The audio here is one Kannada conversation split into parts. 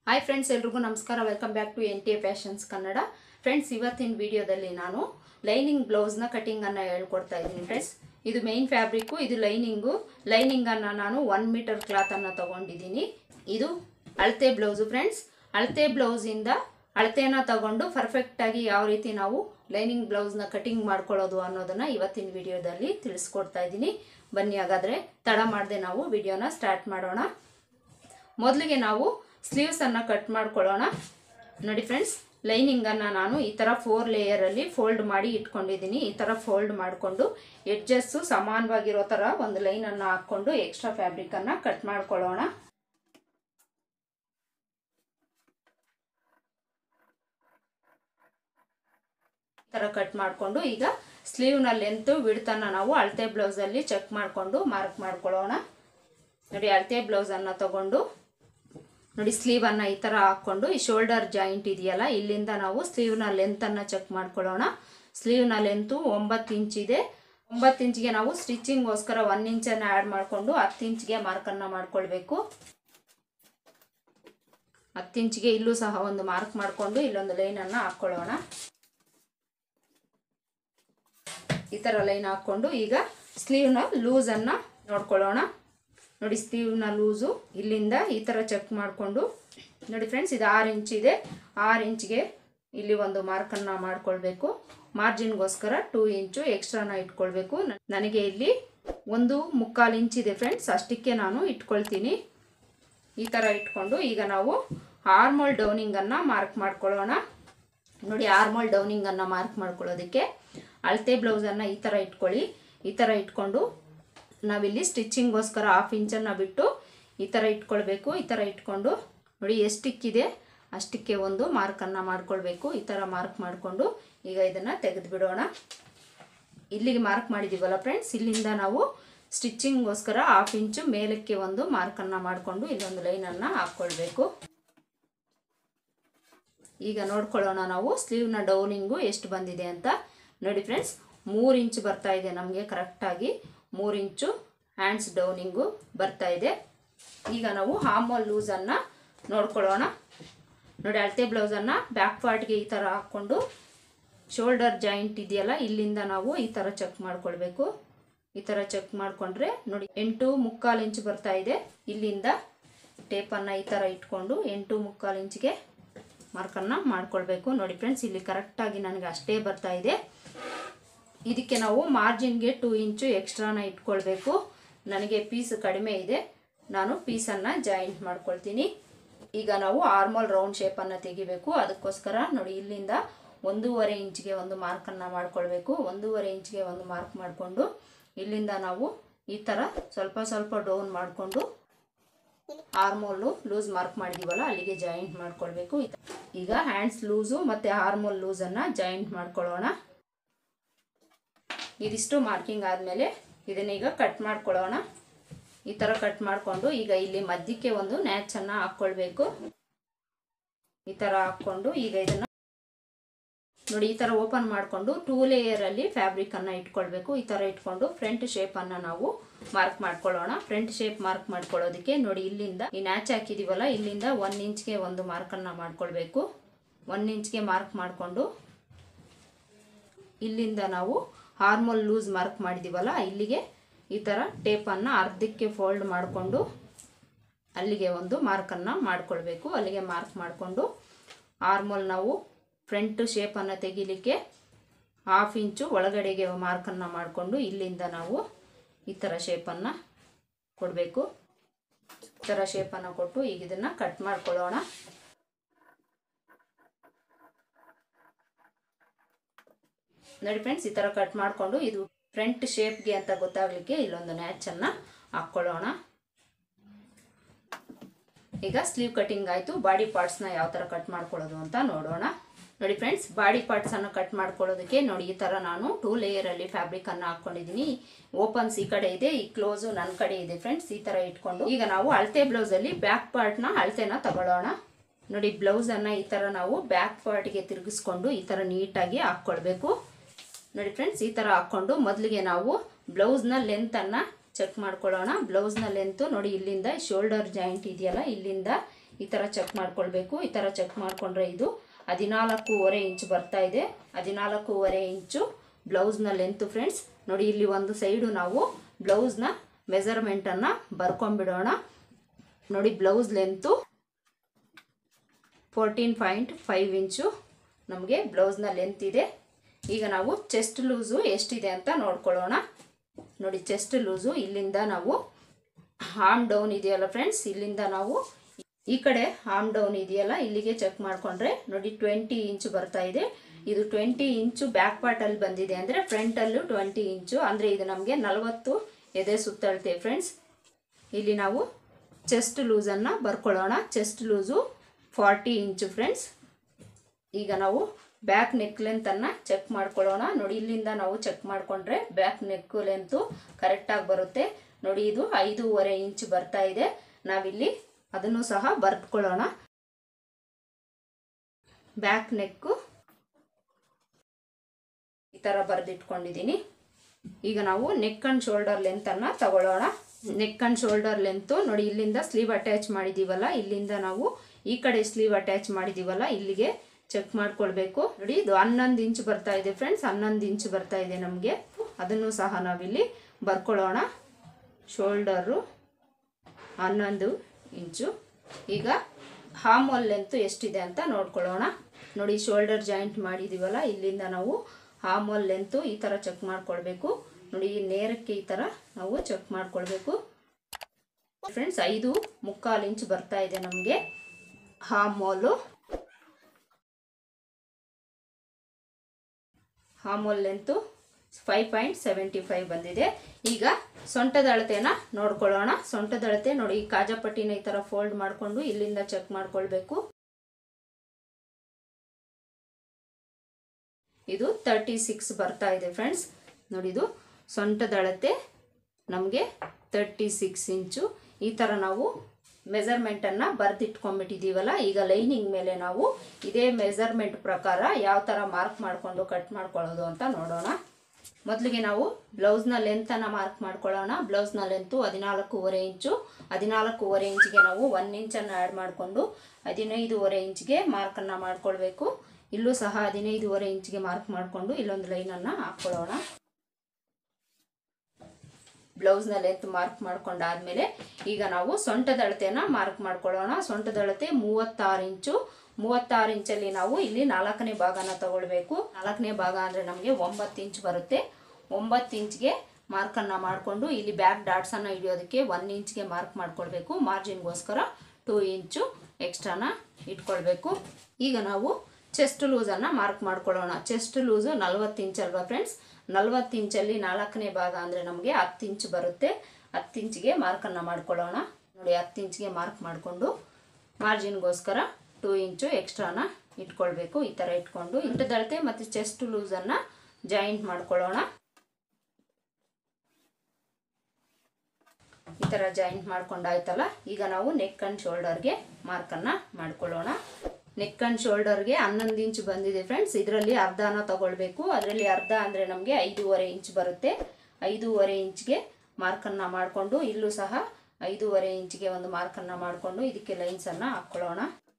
ಹಾಯ್ ಫ್ರೆಂಡ್ಸ್ ಎಲ್ರಿಗೂ ನಮಸ್ಕಾರ welcome back to N T A fashions Kannada friends ಇವತ್ತಿನ ವಿಡಿಯೋದಲ್ಲಿ ನಾನು ಲೈನಿಂಗ್ ಬ್ಲೌಸ್ನ ಕಟಿಂಗನ್ನು ಹೇಳ್ಕೊಡ್ತಾ ಇದ್ದೀನಿ ಫ್ರೆಂಡ್ಸ್ ಇದು ಮೇನ್ ಫ್ಯಾಬ್ರಿಕ್ಕು ಇದು ಲೈನಿಂಗು ಲೈನಿಂಗನ್ನು ನಾನು ಒನ್ ಮೀಟರ್ ಕ್ಲಾತನ್ನು ತೊಗೊಂಡಿದ್ದೀನಿ ಇದು ಅಳತೆ ಬ್ಲೌಸು ಫ್ರೆಂಡ್ಸ್ ಅಳತೆ ಬ್ಲೌಸಿಂದ ಅಳತೆನ ತಗೊಂಡು ಪರ್ಫೆಕ್ಟಾಗಿ ಯಾವ ರೀತಿ ನಾವು ಲೈನಿಂಗ್ ಬ್ಲೌಸ್ನ ಕಟಿಂಗ್ ಮಾಡ್ಕೊಳ್ಳೋದು ಅನ್ನೋದನ್ನು ಇವತ್ತಿನ ವಿಡಿಯೋದಲ್ಲಿ ತಿಳಿಸ್ಕೊಡ್ತಾ ಇದ್ದೀನಿ ಬನ್ನಿ ಹಾಗಾದರೆ ತಡ ಮಾಡದೆ ನಾವು ವಿಡಿಯೋನ ಸ್ಟಾರ್ಟ್ ಮಾಡೋಣ ಮೊದಲಿಗೆ ನಾವು ಸ್ಲೀವ್ಸನ್ನು ಕಟ್ ಮಾಡ್ಕೊಳ್ಳೋಣ ನೋಡಿ ಫ್ರೆಂಡ್ಸ್ ಲೈನಿಂಗನ್ನು ನಾನು ಈ ಥರ ಫೋರ್ ಲೇಯರಲ್ಲಿ ಫೋಲ್ಡ್ ಮಾಡಿ ಇಟ್ಕೊಂಡಿದ್ದೀನಿ ಈ ಥರ ಫೋಲ್ಡ್ ಮಾಡಿಕೊಂಡು ಎಡ್ಜಸ್ಸು ಸಮಾನವಾಗಿರೋ ಥರ ಒಂದು ಲೈನನ್ನು ಹಾಕ್ಕೊಂಡು ಎಕ್ಸ್ಟ್ರಾ ಫ್ಯಾಬ್ರಿಕನ್ನು ಕಟ್ ಮಾಡ್ಕೊಳ್ಳೋಣ ಈ ಥರ ಕಟ್ ಮಾಡಿಕೊಂಡು ಈಗ ಸ್ಲೀವ್ನ ಲೆಂತು ವಿಡ್ತನ್ನು ನಾವು ಅಳತೆ ಬ್ಲೌಸಲ್ಲಿ ಚೆಕ್ ಮಾಡಿಕೊಂಡು ಮಾರ್ಕ್ ಮಾಡ್ಕೊಳ್ಳೋಣ ನೋಡಿ ಅಳತೆ ಬ್ಲೌಸನ್ನು ತಗೊಂಡು ನೋಡಿ ಸ್ಲೀವನ್ನು ಈ ಥರ ಹಾಕ್ಕೊಂಡು ಈ ಶೋಲ್ಡರ್ ಜಾಯಿಂಟ್ ಇದೆಯಲ್ಲ ಇಲ್ಲಿಂದ ನಾವು ಸ್ಲೀವ್ನ ಲೆಂತನ್ನು ಚೆಕ್ ಮಾಡ್ಕೊಳ್ಳೋಣ ಸ್ಲೀವ್ನ ಲೆಂತು ಒಂಬತ್ತು ಇಂಚಿದೆ ಒಂಬತ್ತು ಇಂಚಿಗೆ ನಾವು ಸ್ಟಿಚಿಂಗ್ಗೋಸ್ಕರ ಒನ್ ಇಂಚನ್ನು ಆ್ಯಡ್ ಮಾಡಿಕೊಂಡು ಹತ್ತು ಇಂಚಿಗೆ ಮಾರ್ಕನ್ನು ಮಾಡ್ಕೊಳ್ಬೇಕು ಹತ್ತು ಇಂಚಿಗೆ ಇಲ್ಲೂ ಸಹ ಒಂದು ಮಾರ್ಕ್ ಮಾಡಿಕೊಂಡು ಇಲ್ಲೊಂದು ಲೈನನ್ನು ಹಾಕ್ಕೊಳ್ಳೋಣ ಈ ಥರ ಲೈನ್ ಹಾಕ್ಕೊಂಡು ಈಗ ಸ್ಲೀವ್ನ ಲೂಸನ್ನು ನೋಡ್ಕೊಳ್ಳೋಣ ನೋಡಿ ಸ್ಲೀವ್ನ ಲೂಸು ಇಲ್ಲಿಂದ ಈ ಥರ ಚೆಕ್ ಮಾಡಿಕೊಂಡು ನೋಡಿ ಫ್ರೆಂಡ್ಸ್ ಇದು ಆರು ಇಂಚಿದೆ ಆರು ಇಂಚಿಗೆ ಇಲ್ಲಿ ಒಂದು ಮಾರ್ಕನ್ನು ಮಾಡ್ಕೊಳ್ಬೇಕು ಮಾರ್ಜಿನ್ಗೋಸ್ಕರ ಟೂ ಇಂಚು ಎಕ್ಸ್ಟ್ರಾನ ಇಟ್ಕೊಳ್ಬೇಕು ನನಗೆ ಇಲ್ಲಿ ಒಂದು ಮುಕ್ಕಾಲು ಇಂಚಿದೆ ಫ್ರೆಂಡ್ಸ್ ಅಷ್ಟಕ್ಕೆ ನಾನು ಇಟ್ಕೊಳ್ತೀನಿ ಈ ಥರ ಇಟ್ಕೊಂಡು ಈಗ ನಾವು ಆರ್ಮೋಲ್ ಡೌನಿಂಗನ್ನು ಮಾರ್ಕ್ ಮಾಡ್ಕೊಳ್ಳೋಣ ನೋಡಿ ಆರ್ಮೋಲ್ ಡೌನಿಂಗನ್ನು ಮಾರ್ಕ್ ಮಾಡ್ಕೊಳ್ಳೋದಕ್ಕೆ ಅಳತೆ ಬ್ಲೌಸನ್ನು ಈ ಥರ ಇಟ್ಕೊಳ್ಳಿ ಈ ಥರ ಇಟ್ಕೊಂಡು ನಾವಿಲ್ಲಿ ಸ್ಟಿಚ್ಚಿಂಗ್ಗೋಸ್ಕರ ಹಾಫ್ ಇಂಚನ್ನು ಬಿಟ್ಟು ಈ ಥರ ಇಟ್ಕೊಳ್ಬೇಕು ಈ ಥರ ಇಟ್ಕೊಂಡು ನೋಡಿ ಎಷ್ಟಿಕ್ಕಿದೆ ಅಷ್ಟಕ್ಕೆ ಒಂದು ಮಾರ್ಕನ್ನು ಮಾಡ್ಕೊಳ್ಬೇಕು ಈ ಥರ ಮಾರ್ಕ್ ಮಾಡಿಕೊಂಡು ಈಗ ಇದನ್ನು ತೆಗೆದು ಬಿಡೋಣ ಇಲ್ಲಿಗೆ ಮಾರ್ಕ್ ಮಾಡಿದ್ದೀವಲ್ಲ ಫ್ರೆಂಡ್ಸ್ ಇಲ್ಲಿಂದ ನಾವು ಸ್ಟಿಚ್ಚಿಂಗ್ಗೋಸ್ಕರ ಹಾಫ್ ಇಂಚು ಮೇಲಕ್ಕೆ ಒಂದು ಮಾರ್ಕನ್ನು ಮಾಡಿಕೊಂಡು ಇಲ್ಲೊಂದು ಲೈನನ್ನು ಹಾಕ್ಕೊಳ್ಬೇಕು ಈಗ ನೋಡ್ಕೊಳ್ಳೋಣ ನಾವು ಸ್ಲೀವ್ನ ಡೌನಿಂಗು ಎಷ್ಟು ಬಂದಿದೆ ಅಂತ ನೋಡಿ ಫ್ರೆಂಡ್ಸ್ ಮೂರು ಇಂಚು ಬರ್ತಾ ಇದೆ ನಮಗೆ ಕರೆಕ್ಟಾಗಿ ಮೂರು ಇಂಚು ಹ್ಯಾಂಡ್ಸ್ ಡೌನಿಂಗು ಬರ್ತಾ ಇದೆ ಈಗ ನಾವು ಹಾಮೋಲ್ ಲೂಸನ್ನು ನೋಡ್ಕೊಳ್ಳೋಣ ನೋಡಿ ಅಳತೆ ಬ್ಲೌಸನ್ನು ಬ್ಯಾಕ್ ಪಾರ್ಟ್ಗೆ ಈ ಥರ ಹಾಕ್ಕೊಂಡು ಶೋಲ್ಡರ್ ಜಾಯಿಂಟ್ ಇದೆಯಲ್ಲ ಇಲ್ಲಿಂದ ನಾವು ಈ ಥರ ಚೆಕ್ ಮಾಡ್ಕೊಳ್ಬೇಕು ಈ ಥರ ಚೆಕ್ ಮಾಡಿಕೊಂಡ್ರೆ ನೋಡಿ ಎಂಟು ಮುಕ್ಕಾಲು ಇಂಚು ಬರ್ತಾ ಇದೆ ಇಲ್ಲಿಂದ ಟೇಪನ್ನು ಈ ಥರ ಇಟ್ಕೊಂಡು ಎಂಟು ಮುಕ್ಕಾಲು ಇಂಚಿಗೆ ಮಾರ್ಕನ್ನು ಮಾಡ್ಕೊಳ್ಬೇಕು ನೋಡಿ ಫ್ರೆಂಡ್ಸ್ ಇಲ್ಲಿ ಕರೆಕ್ಟಾಗಿ ನನಗೆ ಅಷ್ಟೇ ಬರ್ತಾ ಇದೆ ಇದಕ್ಕೆ ನಾವು ಮಾರ್ಜಿನ್ಗೆ ಟೂ ಇಂಚು ಎಕ್ಸ್ಟ್ರಾನ ಇಟ್ಕೊಳ್ಬೇಕು ನನಗೆ ಪೀಸ್ ಕಡಿಮೆ ಇದೆ ನಾನು ಪೀಸನ್ನು ಜಾಯಿಂಟ್ ಮಾಡ್ಕೊಳ್ತೀನಿ ಈಗ ನಾವು ಆರ್ಮಲ್ ರೌಂಡ್ ಶೇಪನ್ನು ತೆಗಿಬೇಕು ಅದಕ್ಕೋಸ್ಕರ ನೋಡಿ ಇಲ್ಲಿಂದ ಒಂದೂವರೆ ಇಂಚಿಗೆ ಒಂದು ಮಾರ್ಕನ್ನು ಮಾಡ್ಕೊಳ್ಬೇಕು ಒಂದೂವರೆ ಇಂಚಿಗೆ ಒಂದು ಮಾರ್ಕ್ ಮಾಡಿಕೊಂಡು ಇಲ್ಲಿಂದ ನಾವು ಈ ಥರ ಸ್ವಲ್ಪ ಸ್ವಲ್ಪ ಡೌನ್ ಮಾಡಿಕೊಂಡು ಹಾರ್ಮೋಲು ಲೂಸ್ ಮಾರ್ಕ್ ಮಾಡಿದ್ದೀವಲ್ಲ ಅಲ್ಲಿಗೆ ಜಾಯಿಂಟ್ ಮಾಡ್ಕೊಳ್ಬೇಕು ಈಗ ಹ್ಯಾಂಡ್ಸ್ ಲೂಸು ಮತ್ತು ಹಾರ್ಮೋಲ್ ಲೂಸನ್ನು ಜಾಯಿಂಟ್ ಮಾಡ್ಕೊಳ್ಳೋಣ ಇದಿಷ್ಟು ಮಾರ್ಕಿಂಗ್ ಆದಮೇಲೆ ಇದನ್ನೀಗ ಕಟ್ ಮಾಡ್ಕೊಳ್ಳೋಣ ಈ ಥರ ಕಟ್ ಮಾಡಿಕೊಂಡು ಈಗ ಇಲ್ಲಿ ಮಧ್ಯಕ್ಕೆ ಒಂದು ನ್ಯಾಚನ್ನು ಹಾಕ್ಕೊಳ್ಬೇಕು ಈ ಥರ ಹಾಕ್ಕೊಂಡು ಈಗ ಇದನ್ನು ನೋಡಿ ಈ ಥರ ಓಪನ್ ಮಾಡಿಕೊಂಡು ಟೂ ಲೇಯರಲ್ಲಿ ಫ್ಯಾಬ್ರಿಕನ್ನು ಇಟ್ಕೊಳ್ಬೇಕು ಈ ಥರ ಇಟ್ಕೊಂಡು ಫ್ರಂಟ್ ಶೇಪನ್ನು ನಾವು ಮಾರ್ಕ್ ಮಾಡ್ಕೊಳ್ಳೋಣ ಫ್ರಂಟ್ ಶೇಪ್ ಮಾರ್ಕ್ ಮಾಡ್ಕೊಳ್ಳೋದಕ್ಕೆ ನೋಡಿ ಇಲ್ಲಿಂದ ಈ ನ್ಯಾಚ್ ಹಾಕಿದೀವಲ್ಲ ಇಲ್ಲಿಂದ ಒನ್ ಇಂಚ್ಗೆ ಒಂದು ಮಾರ್ಕನ್ನು ಮಾಡ್ಕೊಳ್ಬೇಕು ಒನ್ ಇಂಚ್ಗೆ ಮಾರ್ಕ್ ಮಾಡಿಕೊಂಡು ಇಲ್ಲಿಂದ ನಾವು ಹಾರ್ಮೋಲ್ ಲೂಸ್ ಮಾರ್ಕ್ ಮಾಡಿದ್ದೀವಲ್ಲ ಇಲ್ಲಿಗೆ ಈ ಥರ ಟೇಪನ್ನು ಅರ್ಧಕ್ಕೆ ಫೋಲ್ಡ್ ಮಾಡಿಕೊಂಡು ಅಲ್ಲಿಗೆ ಒಂದು ಮಾರ್ಕನ್ನು ಮಾಡ್ಕೊಳ್ಬೇಕು ಅಲ್ಲಿಗೆ ಮಾರ್ಕ್ ಮಾಡಿಕೊಂಡು ಆರ್ಮೋಲ್ ನಾವು ಫ್ರಂಟ್ ಶೇಪನ್ನು ತೆಗಿಲಿಕ್ಕೆ ಹಾಫ್ ಇಂಚು ಒಳಗಡೆಗೆ ಮಾರ್ಕನ್ನು ಮಾಡಿಕೊಂಡು ಇಲ್ಲಿಂದ ನಾವು ಈ ಥರ ಶೇಪನ್ನು ಕೊಡಬೇಕು ಈ ಥರ ಶೇಪನ್ನು ಕೊಟ್ಟು ಈಗ ಇದನ್ನು ಕಟ್ ಮಾಡ್ಕೊಳ್ಳೋಣ ನೋಡಿ ಫ್ರೆಂಡ್ಸ್ ಈ ಥರ ಕಟ್ ಮಾಡಿಕೊಂಡು ಇದು ಫ್ರಂಟ್ ಶೇಪ್ಗೆ ಅಂತ ಗೊತ್ತಾಗಲಿಕ್ಕೆ ಇಲ್ಲೊಂದು ನ್ಯಾಚನ್ನು ಹಾಕ್ಕೊಳ್ಳೋಣ ಈಗ ಸ್ಲೀವ್ ಕಟಿಂಗ್ ಆಯಿತು ಬಾಡಿ ಪಾರ್ಟ್ಸ್ನ ಯಾವ ಥರ ಕಟ್ ಮಾಡ್ಕೊಳ್ಳೋದು ಅಂತ ನೋಡೋಣ ನೋಡಿ ಫ್ರೆಂಡ್ಸ್ ಬಾಡಿ ಪಾರ್ಟ್ಸನ್ನು ಕಟ್ ಮಾಡ್ಕೊಳ್ಳೋದಕ್ಕೆ ನೋಡಿ ಈ ಥರ ನಾನು ಟೂ ಲೇಯರಲ್ಲಿ ಫ್ಯಾಬ್ರಿಕನ್ನು ಹಾಕ್ಕೊಂಡಿದ್ದೀನಿ ಓಪನ್ಸ್ ಈ ಕಡೆ ಇದೆ ಈ ಕ್ಲೋಸು ನನ್ನ ಕಡೆ ಇದೆ ಫ್ರೆಂಡ್ಸ್ ಈ ಥರ ಇಟ್ಕೊಂಡು ಈಗ ನಾವು ಅಳತೆ ಬ್ಲೌಸಲ್ಲಿ ಬ್ಯಾಕ್ ಪಾರ್ಟ್ನ ಅಳತೆನ ತಗೊಳ್ಳೋಣ ನೋಡಿ ಬ್ಲೌಸನ್ನು ಈ ಥರ ನಾವು ಬ್ಯಾಕ್ ಪಾರ್ಟ್ಗೆ ತಿರುಗಿಸ್ಕೊಂಡು ಈ ಥರ ನೀಟಾಗಿ ಹಾಕ್ಕೊಳ್ಬೇಕು ನೋಡಿ ಫ್ರೆಂಡ್ಸ್ ಈ ಥರ ಹಾಕ್ಕೊಂಡು ಮೊದಲಿಗೆ ನಾವು ಬ್ಲೌಸ್ನ ಲೆಂತನ್ನು ಚೆಕ್ ಮಾಡ್ಕೊಳ್ಳೋಣ ಬ್ಲೌಸ್ನ ಲೆಂತು ನೋಡಿ ಇಲ್ಲಿಂದ ಶೋಲ್ಡರ್ ಜಾಯಿಂಟ್ ಇದೆಯಲ್ಲ ಇಲ್ಲಿಂದ ಈ ಥರ ಚೆಕ್ ಮಾಡ್ಕೊಳ್ಬೇಕು ಈ ಥರ ಚೆಕ್ ಮಾಡಿಕೊಂಡ್ರೆ ಇದು ಹದಿನಾಲ್ಕೂವರೆ ಇಂಚ್ ಬರ್ತಾ ಇದೆ ಹದಿನಾಲ್ಕೂವರೆ ಇಂಚು ಬ್ಲೌಸ್ನ ಲೆಂತು ಫ್ರೆಂಡ್ಸ್ ನೋಡಿ ಇಲ್ಲಿ ಒಂದು ಸೈಡು ನಾವು ಬ್ಲೌಸ್ನ ಮೆಜರ್ಮೆಂಟನ್ನು ಬರ್ಕೊಂಡ್ಬಿಡೋಣ ನೋಡಿ blouse length fourteen point five inch ನಮಗೆ ಬ್ಲೌಸ್ನ ಲೆಂತ್ ಇದೆ ಈಗ ನಾವು ಚೆಸ್ಟ್ ಲೂಸು ಎಷ್ಟಿದೆ ಅಂತ ನೋಡ್ಕೊಳ್ಳೋಣ ನೋಡಿ ಚೆಸ್ಟ್ ಲೂಸು ಇಲ್ಲಿಂದ ನಾವು ಹಾಮ್ ಡೌನ್ ಇದೆಯಲ್ಲ ಫ್ರೆಂಡ್ಸ್ ಇಲ್ಲಿಂದ ನಾವು ಈ ಕಡೆ ಹಾಮ್ ಡೌನ್ ಇದೆಯಲ್ಲ ಇಲ್ಲಿಗೆ ಚೆಕ್ ಮಾಡಿಕೊಂಡ್ರೆ ನೋಡಿ ಟ್ವೆಂಟಿ ಇಂಚು ಬರ್ತಾ ಇದೆ ಇದು ಟ್ವೆಂಟಿ ಇಂಚು ಬ್ಯಾಕ್ ಪಾರ್ಟಲ್ಲಿ ಬಂದಿದೆ ಅಂದರೆ ಫ್ರಂಟಲ್ಲೂ ಟ್ವೆಂಟಿ ಇಂಚು ಅಂದರೆ ಇದು ನಮಗೆ ನಲವತ್ತು ಎದೆ ಸುತ್ತಳತೆ ಫ್ರೆಂಡ್ಸ್ ಇಲ್ಲಿ ನಾವು ಚೆಸ್ಟ್ ಲೂಸನ್ನು ಬರ್ಕೊಳ್ಳೋಣ chest loose forty inch friends ಈಗ ನಾವು ಬ್ಯಾಕ್ ನೆಕ್ ಲೆಂತನ್ನು ಚೆಕ್ ಮಾಡ್ಕೊಳ್ಳೋಣ ನೋಡಿ ಇಲ್ಲಿಂದ ನಾವು ಚೆಕ್ ಮಾಡಿಕೊಂಡ್ರೆ ಬ್ಯಾಕ್ ನೆಕ್ ಲೆಂತು ಕರೆಕ್ಟಾಗಿ ಬರುತ್ತೆ ನೋಡಿ ಇದು ಐದೂವರೆ ಇಂಚ್ ಬರ್ತಾ ಇದೆ ನಾವಿಲ್ಲಿ ಅದನ್ನು ಸಹ ಬರ್ಕೊಳ್ಳೋಣ ಬ್ಯಾಕ್ ನೆಕ್ಕು ಈ ಥರ ಬರೆದಿಟ್ಕೊಂಡಿದ್ದೀನಿ ಈಗ ನಾವು ನೆಕ್ ಆ್ಯಂಡ್ ಶೋಲ್ಡರ್ ಲೆಂತನ್ನು ತಗೊಳ್ಳೋಣ ನೆಕ್ ಆ್ಯಂಡ್ ಶೋಲ್ಡರ್ ಲೆಂತು ನೋಡಿ ಇಲ್ಲಿಂದ ಸ್ಲೀವ್ ಅಟ್ಯಾಚ್ ಮಾಡಿದ್ದೀವಲ್ಲ ಇಲ್ಲಿಂದ ನಾವು ಈ ಕಡೆ ಸ್ಲೀವ್ ಅಟ್ಯಾಚ್ ಮಾಡಿದ್ದೀವಲ್ಲ ಇಲ್ಲಿಗೆ ಚೆಕ್ ಮಾಡ್ಕೊಳ್ಬೇಕು ನೋಡಿ ಇದು ಹನ್ನೊಂದು ಇಂಚ್ ಬರ್ತಾ ಇದೆ ಫ್ರೆಂಡ್ಸ್ ಹನ್ನೊಂದು ಇಂಚ್ ಬರ್ತಾ ಇದೆ ನಮಗೆ ಅದನ್ನು ಸಹ ನಾವಿಲ್ಲಿ ಬರ್ಕೊಳ್ಳೋಣ ಶೋಲ್ಡರು ಹನ್ನೊಂದು ಇಂಚು ಈಗ ಹಾಮೋಲ್ ಲೆಂತು ಎಷ್ಟಿದೆ ಅಂತ ನೋಡ್ಕೊಳ್ಳೋಣ ನೋಡಿ ಶೋಲ್ಡರ್ ಜಾಯಿಂಟ್ ಮಾಡಿದ್ದೀವಲ್ಲ ಇಲ್ಲಿಂದ ನಾವು ಹಾಮೋಲ್ ಲೆಂತು ಈ ಥರ ಚೆಕ್ ಮಾಡ್ಕೊಳ್ಬೇಕು ನೋಡಿ ಈ ನೇರಕ್ಕೆ ಈ ಥರ ನಾವು ಚೆಕ್ ಮಾಡ್ಕೊಳ್ಬೇಕು ಫ್ರೆಂಡ್ಸ್ ಐದು ಮುಕ್ಕಾಲು ಇಂಚ್ ಬರ್ತಾ ಇದೆ ನಮಗೆ armhole armhole length five point seventy five ಬಂದಿದೆ ಈಗ ಸೊಂಟದ ಅಳತೆನ ನೋಡ್ಕೊಳ್ಳೋಣ ಸೊಂಟದ ಅಳತೆ ನೋಡಿ ಈ ಕಾಜಾಪಟ್ಟಿನ ಈ ಥರ ಫೋಲ್ಡ್ ಮಾಡಿಕೊಂಡು ಇಲ್ಲಿಂದ ಚೆಕ್ ಮಾಡ್ಕೊಳ್ಬೇಕು ಇದು ತರ್ಟಿ ಸಿಕ್ಸ್ ಬರ್ತಾ ಇದೆ ಫ್ರೆಂಡ್ಸ್ ನೋಡಿ ಇದು ಸೊಂಟದ ಅಳತೆ ನಮಗೆ ತರ್ಟಿ ಸಿಕ್ಸ್ ಇಂಚು ಈ ಥರ ನಾವು ಮೆಜರ್ಮೆಂಟನ್ನು ಬರೆದಿಟ್ಕೊಂಡ್ಬಿಟ್ಟಿದ್ದೀವಲ್ಲ ಈಗ ಲೈನಿಂಗ್ ಮೇಲೆ ನಾವು ಇದೇ ಮೆಜರ್ಮೆಂಟ್ ಪ್ರಕಾರ ಯಾವ ಥರ ಮಾರ್ಕ್ ಮಾಡಿಕೊಂಡು ಕಟ್ ಮಾಡ್ಕೊಳ್ಳೋದು ಅಂತ ನೋಡೋಣ ಮೊದಲಿಗೆ ನಾವು ಬ್ಲೌಸ್ನ ಲೆಂತನ್ನು ಮಾರ್ಕ್ ಮಾಡ್ಕೊಳ್ಳೋಣ ಬ್ಲೌಸ್ನ ಲೆಂತು ಹದಿನಾಲ್ಕೂವರೆ ಇಂಚು ಹದಿನಾಲ್ಕೂವರೆ ಇಂಚಿಗೆ ನಾವು ಒನ್ ಇಂಚನ್ನು ಆ್ಯಡ್ ಮಾಡಿಕೊಂಡು ಹದಿನೈದೂವರೆ ಇಂಚಿಗೆ ಮಾರ್ಕನ್ನು ಮಾಡ್ಕೊಳ್ಬೇಕು ಇಲ್ಲೂ ಸಹ ಹದಿನೈದೂವರೆ ಇಂಚಿಗೆ ಮಾರ್ಕ್ ಮಾಡಿಕೊಂಡು ಇಲ್ಲೊಂದು ಲೈನನ್ನು ಹಾಕ್ಕೊಳ್ಳೋಣ ಬ್ಲೌಸ್ನ ಲೆಂತ್ ಮಾರ್ಕ್ ಮಾಡ್ಕೊಂಡಾದ್ಮೇಲೆ ಈಗ ನಾವು ಸೊಂಟದ ಅಳತೆಯನ್ನು ಮಾರ್ಕ್ ಮಾಡ್ಕೊಳ್ಳೋಣ ಸೊಂಟದ ಅಳತೆ ಮೂವತ್ತಾರು ಇಂಚು ಮೂವತ್ತಾರು ಇಂಚಲ್ಲಿ ನಾವು ಇಲ್ಲಿ ನಾಲ್ಕನೇ ಭಾಗನ ತಗೊಳ್ಬೇಕು ನಾಲ್ಕನೇ ಭಾಗ ಅಂದರೆ ನಮಗೆ ಒಂಬತ್ತು ಇಂಚ್ ಬರುತ್ತೆ ಒಂಬತ್ತು ಇಂಚ್ಗೆ ಮಾರ್ಕನ್ನು ಮಾಡಿಕೊಂಡು ಇಲ್ಲಿ ಬ್ಯಾಕ್ ಡಾಟ್ಸನ್ನು ಹಿಡಿಯೋದಕ್ಕೆ ಒನ್ ಇಂಚ್ಗೆ ಮಾರ್ಕ್ ಮಾಡ್ಕೊಳ್ಬೇಕು ಮಾರ್ಜಿನ್ಗೋಸ್ಕರ ಟೂ ಇಂಚು ಎಕ್ಸ್ಟ್ರಾನ ಇಟ್ಕೊಳ್ಬೇಕು ಈಗ ನಾವು ಚೆಸ್ಟ್ ಲೂಸನ್ನು ಮಾರ್ಕ್ ಮಾಡ್ಕೊಳ್ಳೋಣ ಚೆಸ್ಟ್ ಲೂಸು ನಲ್ವತ್ತು ಇಂಚ್ ಅಲ್ವಾ ಫ್ರೆಂಡ್ಸ್ ನಲ್ವತ್ತು ಇಂಚಲ್ಲಿ ನಾಲ್ಕನೇ ಭಾಗ ಅಂದರೆ ನಮಗೆ ಹತ್ತು ಇಂಚ್ ಬರುತ್ತೆ ಹತ್ತು ಇಂಚಿಗೆ ಮಾರ್ಕನ್ನು ಮಾಡ್ಕೊಳ್ಳೋಣ ನೋಡಿ ಹತ್ತು ಇಂಚಿಗೆ ಮಾರ್ಕ್ ಮಾಡಿಕೊಂಡು ಮಾರ್ಜಿನ್ಗೋಸ್ಕರ ಟೂ ಇಂಚು ಎಕ್ಸ್ಟ್ರಾನ ಇಟ್ಕೊಳ್ಬೇಕು ಈ ಥರ ಇಟ್ಕೊಂಡು ಇಂಟದಳತೆ ಮತ್ತು ಚೆಸ್ಟ್ ಲೂಸನ್ನು ಜಾಯಿಂಟ್ ಮಾಡ್ಕೊಳ್ಳೋಣ ಈ ಥರ ಜಾಯಿಂಟ್ ಮಾಡ್ಕೊಂಡಾಯ್ತಲ್ಲ ಈಗ ನಾವು ನೆಕ್ ಆ್ಯಂಡ್ ಶೋಲ್ಡರ್ಗೆ ಮಾರ್ಕನ್ನು ಮಾಡ್ಕೊಳ್ಳೋಣ ನೆಕ್ ಆ್ಯಂಡ್ ಶೋಲ್ಡರ್ಗೆ ಹನ್ನೊಂದು ಇಂಚ್ ಬಂದಿದೆ ಫ್ರೆಂಡ್ಸ್ ಇದರಲ್ಲಿ ಅರ್ಧನ ತಗೊಳ್ಬೇಕು ಅದರಲ್ಲಿ ಅರ್ಧ ಅಂದರೆ ನಮಗೆ ಐದೂವರೆ ಇಂಚ್ ಬರುತ್ತೆ ಐದೂವರೆ ಇಂಚ್ಗೆ ಮಾರ್ಕನ್ನು ಮಾಡಿಕೊಂಡು ಇಲ್ಲೂ ಸಹ ಐದೂವರೆ ಇಂಚ್ಗೆ ಒಂದು ಮಾರ್ಕನ್ನು ಮಾಡಿಕೊಂಡು ಇದಕ್ಕೆ ಲೈನ್ಸನ್ನು ಹಾಕ್ಕೊಳ್ಳೋಣ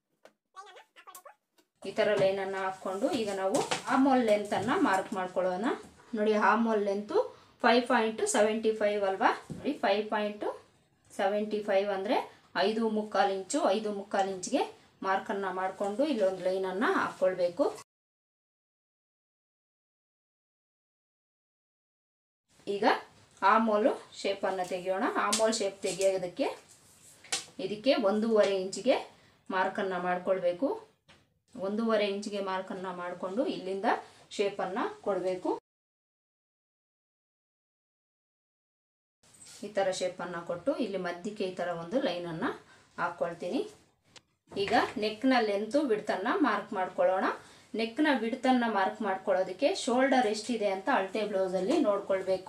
ಈ ಥರ ಲೈನನ್ನು ಹಾಕ್ಕೊಂಡು ಈಗ ನಾವು ಹಾಮೋಲ್ ಲೆಂತನ್ನು ಮಾರ್ಕ್ ಮಾಡ್ಕೊಳ್ಳೋಣ ನೋಡಿ armhole length five point seventy five ಅಲ್ವಾ ನೋಡಿ ಫೈವ್ ಪಾಯಿಂಟು ಸೆವೆಂಟಿ ಫೈವ್ ಅಂದರೆ ಐದು ಮುಕ್ಕಾಲು ಇಂಚು ಐದು ಮುಕ್ಕಾಲು ಇಂಚಿಗೆ ಮಾರ್ಕನ್ನು ಮಾಡಿಕೊಂಡು ಇಲ್ಲೊಂದು ಲೈನನ್ನು ಹಾಕ್ಕೊಳ್ಬೇಕು ಈಗ ಆಮೋಲು ಶೇಪನ್ನು ತೆಗೆಯೋಣ ಆಮೋಲ್ ಶೇಪ್ ತೆಗೆಯೋದಕ್ಕೆ ಇದಕ್ಕೆ ಒಂದೂವರೆ ಇಂಚಿಗೆ ಮಾರ್ಕನ್ನು ಮಾಡ್ಕೊಳ್ಬೇಕು ಒಂದೂವರೆ ಇಂಚಿಗೆ ಮಾರ್ಕನ್ನು ಮಾಡಿಕೊಂಡು ಇಲ್ಲಿಂದ ಶೇಪನ್ನು ಕೊಡಬೇಕು ಈ ಥರ ಶೇಪನ್ನು ಕೊಟ್ಟು ಇಲ್ಲಿ ಮಧ್ಯಕ್ಕೆ ಈ ಥರ ಒಂದು ಲೈನನ್ನು ಹಾಕ್ಕೊಳ್ತೀನಿ ಈಗ ನೆಕ್ನ ಲೆಂತು ಬಿಡ್ತನ್ನು ಮಾರ್ಕ್ ಮಾಡ್ಕೊಳ್ಳೋಣ ನೆಕ್ನ ಬಿಡ್ತನ್ನು ಮಾರ್ಕ್ ಮಾಡ್ಕೊಳ್ಳೋದಕ್ಕೆ ಶೋಲ್ಡರ್ ಎಷ್ಟಿದೆ ಅಂತ ಅಳತೆ ಬ್ಲೌಸಲ್ಲಿ ನೋಡ್ಕೊಳ್ಬೇಕು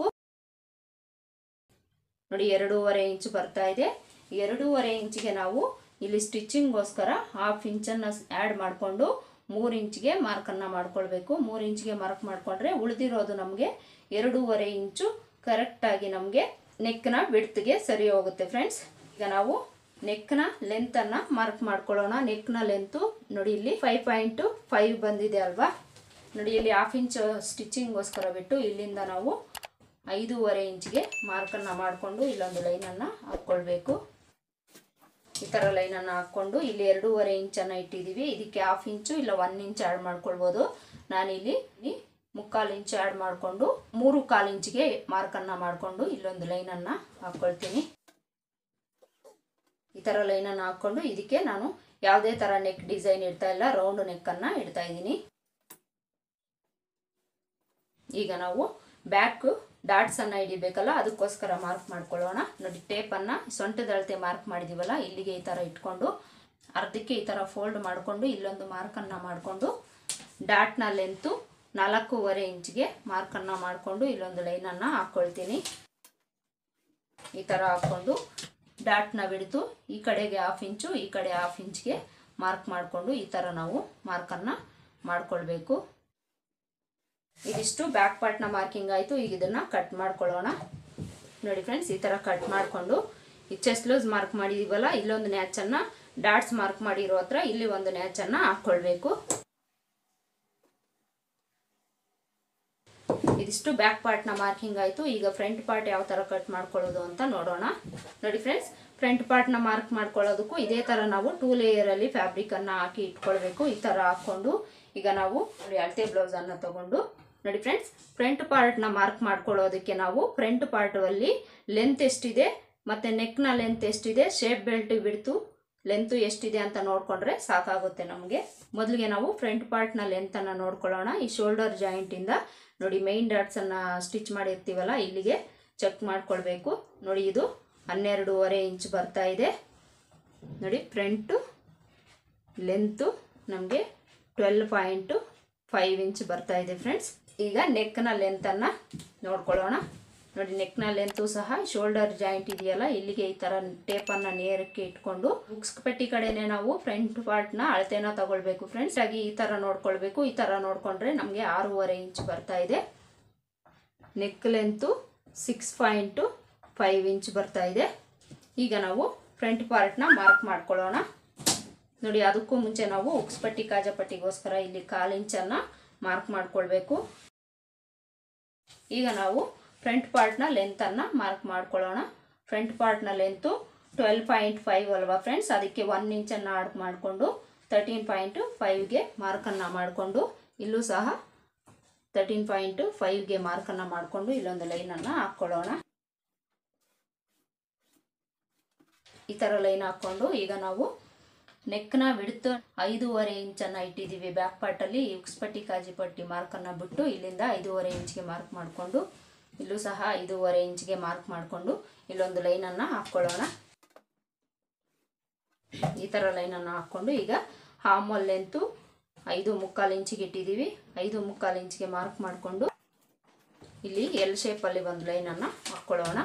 ನೋಡಿ ಎರಡೂವರೆ ಇಂಚ್ ಬರ್ತಾ ಇದೆ ಎರಡೂವರೆ ಇಂಚಿಗೆ ನಾವು ಇಲ್ಲಿ ಸ್ಟಿಚಿಂಗ್ಗೋಸ್ಕರ ಹಾಫ್ ಇಂಚನ್ನು ಆ್ಯಡ್ ಮಾಡಿಕೊಂಡು ಮೂರು ಇಂಚಿಗೆ ಮಾರ್ಕನ್ನು ಮಾಡ್ಕೊಳ್ಬೇಕು ಮೂರು ಇಂಚಿಗೆ ಮಾರ್ಕ್ ಮಾಡಿಕೊಂಡ್ರೆ ಉಳಿದಿರೋದು ನಮಗೆ ಎರಡೂವರೆ ಇಂಚು ಕರೆಕ್ಟಾಗಿ ನಮಗೆ ನೆಕ್ನ ಬಿಡ್ತಿಗೆ ಸರಿ ಹೋಗುತ್ತೆ ಫ್ರೆಂಡ್ಸ್ ಈಗ ನಾವು ನೆಕ್ನ ಲೆಂತನ್ನು ಮಾರ್ಕ್ ಮಾಡ್ಕೊಳ್ಳೋಣ ನೆಕ್ನ ಲೆಂತು ನೋಡಿ ಇಲ್ಲಿ ಫೈವ್ ಪಾಯಿಂಟು ಫೈವ್ ಬಂದಿದೆ ಅಲ್ವಾ ನೋಡಿ ಇಲ್ಲಿ ಹಾಫ್ ಇಂಚ್ ಸ್ಟಿಚಿಂಗ್ಗೋಸ್ಕರ ಬಿಟ್ಟು ಇಲ್ಲಿಂದ ನಾವು ಐದೂವರೆ ಇಂಚ್ಗೆ ಮಾರ್ಕನ್ನು ಮಾಡಿಕೊಂಡು ಇಲ್ಲೊಂದು ಲೈನನ್ನು ಹಾಕ್ಕೊಳ್ಬೇಕು ಈ ಥರ ಲೈನನ್ನು ಹಾಕ್ಕೊಂಡು ಇಲ್ಲಿ ಎರಡೂವರೆ ಇಂಚನ್ನು ಇಟ್ಟಿದ್ದೀವಿ ಇದಕ್ಕೆ ಹಾಫ್ ಇಂಚು ಇಲ್ಲ ಒನ್ ಇಂಚ್ ಆ್ಯಡ್ ಮಾಡ್ಕೊಳ್ಬೋದು ನಾನಿಲ್ಲಿ ಈ ಮುಕ್ಕಾಲು ಇಂಚು ಆ್ಯಡ್ ಮಾಡಿಕೊಂಡು ಮೂರು ಕಾಲು ಇಂಚಿಗೆ ಮಾರ್ಕನ್ನು ಮಾಡಿಕೊಂಡು ಇಲ್ಲೊಂದು ಲೈನನ್ನು ಹಾಕ್ಕೊಳ್ತೀನಿ ಈ ಥರ ಲೈನನ್ನು ಹಾಕ್ಕೊಂಡು ಇದಕ್ಕೆ ನಾನು ಯಾವುದೇ ಥರ ನೆಕ್ ಡಿಸೈನ್ ಇಡ್ತಾ ಇಲ್ಲ ರೌಂಡ್ ನೆಕ್ಕನ್ನು ಇಡ್ತಾ ಇದ್ದೀನಿ ಈಗ ನಾವು ಬ್ಯಾಕ್ ಡಾಟ್ಸನ್ನು ಹಿಡಿಬೇಕಲ್ಲ ಅದಕ್ಕೋಸ್ಕರ ಮಾರ್ಕ್ ಮಾಡ್ಕೊಳ್ಳೋಣ ನೋಡಿ ಟೇಪನ್ನು ಸೊಂಟದ ಅಳತೆ ಮಾರ್ಕ್ ಮಾಡಿದ್ದೀವಲ್ಲ ಇಲ್ಲಿಗೆ ಈ ಥರ ಇಟ್ಕೊಂಡು ಅರ್ಧಕ್ಕೆ ಈ ಥರ ಫೋಲ್ಡ್ ಮಾಡಿಕೊಂಡು ಇಲ್ಲೊಂದು ಮಾರ್ಕನ್ನು ಮಾಡಿಕೊಂಡು ಡಾಟ್ನ ಲೆಂತು ನಾಲ್ಕೂವರೆ ಇಂಚ್ಗೆ ಮಾರ್ಕನ್ನು ಮಾಡಿಕೊಂಡು ಇಲ್ಲೊಂದು ಲೈನನ್ನು ಹಾಕ್ಕೊಳ್ತೀನಿ ಈ ಥರ ಹಾಕ್ಕೊಂಡು ಡಾಟ್ನ ಬಿಡ್ತು ಈ ಕಡೆಗೆ ಹಾಫ್ ಇಂಚು ಈ ಕಡೆ ಹಾಫ್ ಇಂಚ್ಗೆ ಮಾರ್ಕ್ ಮಾಡಿಕೊಂಡು ಈ ಥರ ನಾವು ಮಾರ್ಕನ್ನು ಮಾಡ್ಕೊಳ್ಬೇಕು ಇದಿಷ್ಟು ಬ್ಯಾಕ್ ಪಾರ್ಟ್ನ ಮಾರ್ಕಿಂಗ್ ಆಯಿತು ಈಗ ಇದನ್ನು ಕಟ್ ಮಾಡ್ಕೊಳ್ಳೋಣ ನೋಡಿ ಫ್ರೆಂಡ್ಸ್ ಈ ಥರ ಕಟ್ ಮಾಡಿಕೊಂಡು ಈ ಚೆಸ್ಟ್ ಲೂಸ್ ಮಾರ್ಕ್ ಮಾಡಿದೀವಲ್ಲ ಇಲ್ಲೊಂದು ನ್ಯಾಚನ್ನು ಡಾಟ್ಸ್ ಮಾರ್ಕ್ ಮಾಡಿರೋ ಹತ್ರ ಇಲ್ಲಿ ಒಂದು ನ್ಯಾಚನ್ನು ಹಾಕ್ಕೊಳ್ಬೇಕು ಇದಿಷ್ಟು ಬ್ಯಾಕ್ ಪಾರ್ಟ್ನ ಮಾರ್ಕಿಂಗ್ ಆಯಿತು ಈಗ ಫ್ರಂಟ್ ಪಾರ್ಟ್ ಯಾವ ಥರ ಕಟ್ ಮಾಡ್ಕೊಳ್ಳೋದು ಅಂತ ನೋಡೋಣ ನೋಡಿ ಫ್ರೆಂಡ್ಸ್ ಫ್ರಂಟ್ ಪಾರ್ಟ್ನ ಮಾರ್ಕ್ ಮಾಡ್ಕೊಳ್ಳೋದಕ್ಕೂ ಇದೇ ಥರ ನಾವು ಟೂ ಲೇಯರಲ್ಲಿ ಫ್ಯಾಬ್ರಿಕನ್ನು ಹಾಕಿ ಇಟ್ಕೊಳ್ಬೇಕು ಈ ಥರ ಹಾಕ್ಕೊಂಡು ಈಗ ನಾವು ನೋಡಿ ಅಳತೆ ಬ್ಲೌಸನ್ನು ತಗೊಂಡು ನೋಡಿ ಫ್ರೆಂಡ್ಸ್ ಫ್ರಂಟ್ ಪಾರ್ಟ್ನ ಮಾರ್ಕ್ ಮಾಡ್ಕೊಳ್ಳೋದಕ್ಕೆ ನಾವು ಫ್ರಂಟ್ ಪಾರ್ಟಲ್ಲಿ ಲೆಂತ್ ಎಷ್ಟಿದೆ ಮತ್ತು ನೆಕ್ನ ಲೆಂತ್ ಎಷ್ಟಿದೆ ಶೇಪ್ ಬೆಲ್ಟ್ ಬಿಡ್ತು ಲೆಂತು ಎಷ್ಟಿದೆ ಅಂತ ನೋಡಿಕೊಂಡ್ರೆ ಸಾಕಾಗುತ್ತೆ ನಮಗೆ ಮೊದಲಿಗೆ ನಾವು ಫ್ರಂಟ್ ಪಾರ್ಟ್ನ ಲೆಂತನ್ನು ನೋಡ್ಕೊಳ್ಳೋಣ ಈ ಶೋಲ್ಡರ್ ಜಾಯಿಂಟಿಂದ ನೋಡಿ ಮೈನ್ ಡಾಟ್ಸನ್ನು ಸ್ಟಿಚ್ ಮಾಡಿರ್ತೀವಲ್ಲ ಇಲ್ಲಿಗೆ ಚೆಕ್ ಮಾಡ್ಕೊಳ್ಬೇಕು ನೋಡಿ ಇದು ಹನ್ನೆರಡೂವರೆ ಇಂಚ್ ಬರ್ತಾ ಇದೆ ನೋಡಿ ಫ್ರಂಟು ಲೆಂತು ನಮಗೆ ಟ್ವೆಲ್ ಪಾಯಿಂಟು ಫೈವ್ ಇಂಚ್ ಬರ್ತಾ ಇದೆ ಫ್ರೆಂಡ್ಸ್ ಈಗ ನೆಕ್ನ ಲೆಂತನ್ನು ನೋಡ್ಕೊಳ್ಳೋಣ ನೋಡಿ ನೆಕ್ನ ಲೆಂತು ಸಹ ಶೋಲ್ಡರ್ ಜಾಯಿಂಟ್ ಇದೆಯಲ್ಲ ಇಲ್ಲಿಗೆ ಈ ಥರ ಟೇಪನ್ನು ನೇರಕ್ಕೆ ಇಟ್ಕೊಂಡು ಬುಕ್ಸ್ ಪಟ್ಟಿ ಕಡೆನೆ ನಾವು ಫ್ರಂಟ್ ಪಾರ್ಟ್ನ ಅಳತೆನ ತಗೊಳ್ಬೇಕು ಫ್ರೆಂಡ್ಸ್ ಆಗಿ ಈ ಥರ ನೋಡ್ಕೊಳ್ಬೇಕು ಈ ಥರ ನೋಡಿಕೊಂಡ್ರೆ ನಮಗೆ ಆರೂವರೆ ಇಂಚ್ ಬರ್ತಾ ಇದೆ neck length six point five inch ಬರ್ತಾ ಇದೆ ಈಗ ನಾವು ಫ್ರಂಟ್ ಪಾರ್ಟ್ನ ಮಾರ್ಕ್ ಮಾಡ್ಕೊಳ್ಳೋಣ ನೋಡಿ ಅದಕ್ಕೂ ಮುಂಚೆ ನಾವು ಉಕ್ಸ್ ಪಟ್ಟಿ ಕಾಜಪಟ್ಟಿಗೋಸ್ಕರ ಇಲ್ಲಿ ಕಾಲು ಇಂಚನ್ನು ಮಾರ್ಕ್ ಮಾಡ್ಕೊಳ್ಬೇಕು ಈಗ ನಾವು ಫ್ರಂಟ್ ಪಾರ್ಟ್ನ ಲೆಂತನ್ನು ಮಾರ್ಕ್ ಮಾಡ್ಕೊಳ್ಳೋಣ ಫ್ರಂಟ್ ಪಾರ್ಟ್ನ ಲೆಂತು ಟ್ವೆಲ್ ಪಾಯಿಂಟ್ ಫೈವ್ ಅಲ್ವಾ ಫ್ರೆಂಡ್ಸ್ ಅದಕ್ಕೆ ಒನ್ ಇಂಚನ್ನು ಆಡ್ ಮಾಡಿಕೊಂಡು ತರ್ಟೀನ್ ಪಾಯಿಂಟು ಫೈವ್ಗೆ ಮಾರ್ಕನ್ನು ಮಾಡಿಕೊಂಡು ಇಲ್ಲೂ ಸಹ ತರ್ಟೀನ್ ಪಾಯಿಂಟು ಫೈವ್ಗೆ ಮಾರ್ಕನ್ನು ಮಾಡಿಕೊಂಡು ಇಲ್ಲೊಂದು ಲೈನನ್ನು ಹಾಕ್ಕೊಳ್ಳೋಣ ಈ ಥರ ಲೈನ್ ಹಾಕ್ಕೊಂಡು ಈಗ ನಾವು ನೆಕ್ನ ಬಿಡ್ತು ಐದೂವರೆ ಇಂಚನ್ನು ಇಟ್ಟಿದ್ದೀವಿ ಬ್ಯಾಕ್ ಪಾರ್ಟಲ್ಲಿ ಉಕ್ಸ್ಪಟ್ಟಿ ಕಾಜಿಪಟ್ಟಿ ಮಾರ್ಕನ್ನು ಬಿಟ್ಟು ಇಲ್ಲಿಂದ ಐದೂವರೆ ಇಂಚ್ಗೆ ಮಾರ್ಕ್ ಮಾಡಿಕೊಂಡು ಇಲ್ಲೂ ಸಹ ಐದೂವರೆ ಇಂಚ್ಗೆ ಮಾರ್ಕ್ ಮಾಡಿಕೊಂಡು ಇಲ್ಲೊಂದು ಲೈನನ್ನು ಹಾಕ್ಕೊಳ್ಳೋಣ ಈ ಥರ ಲೈನನ್ನು ಹಾಕ್ಕೊಂಡು ಈಗ ಹಾಮಲ್ ಲೆಂತು ಐದು ಮುಕ್ಕಾಲು ಇಂಚಿಗೆ ಇಟ್ಟಿದ್ದೀವಿ ಐದು ಮುಕ್ಕಾಲು ಇಂಚಿಗೆ ಮಾರ್ಕ್ ಮಾಡಿಕೊಂಡು ಇಲ್ಲಿ ಎಲ್ ಶೇಪಲ್ಲಿ ಒಂದು ಲೈನನ್ನು ಹಾಕ್ಕೊಳ್ಳೋಣ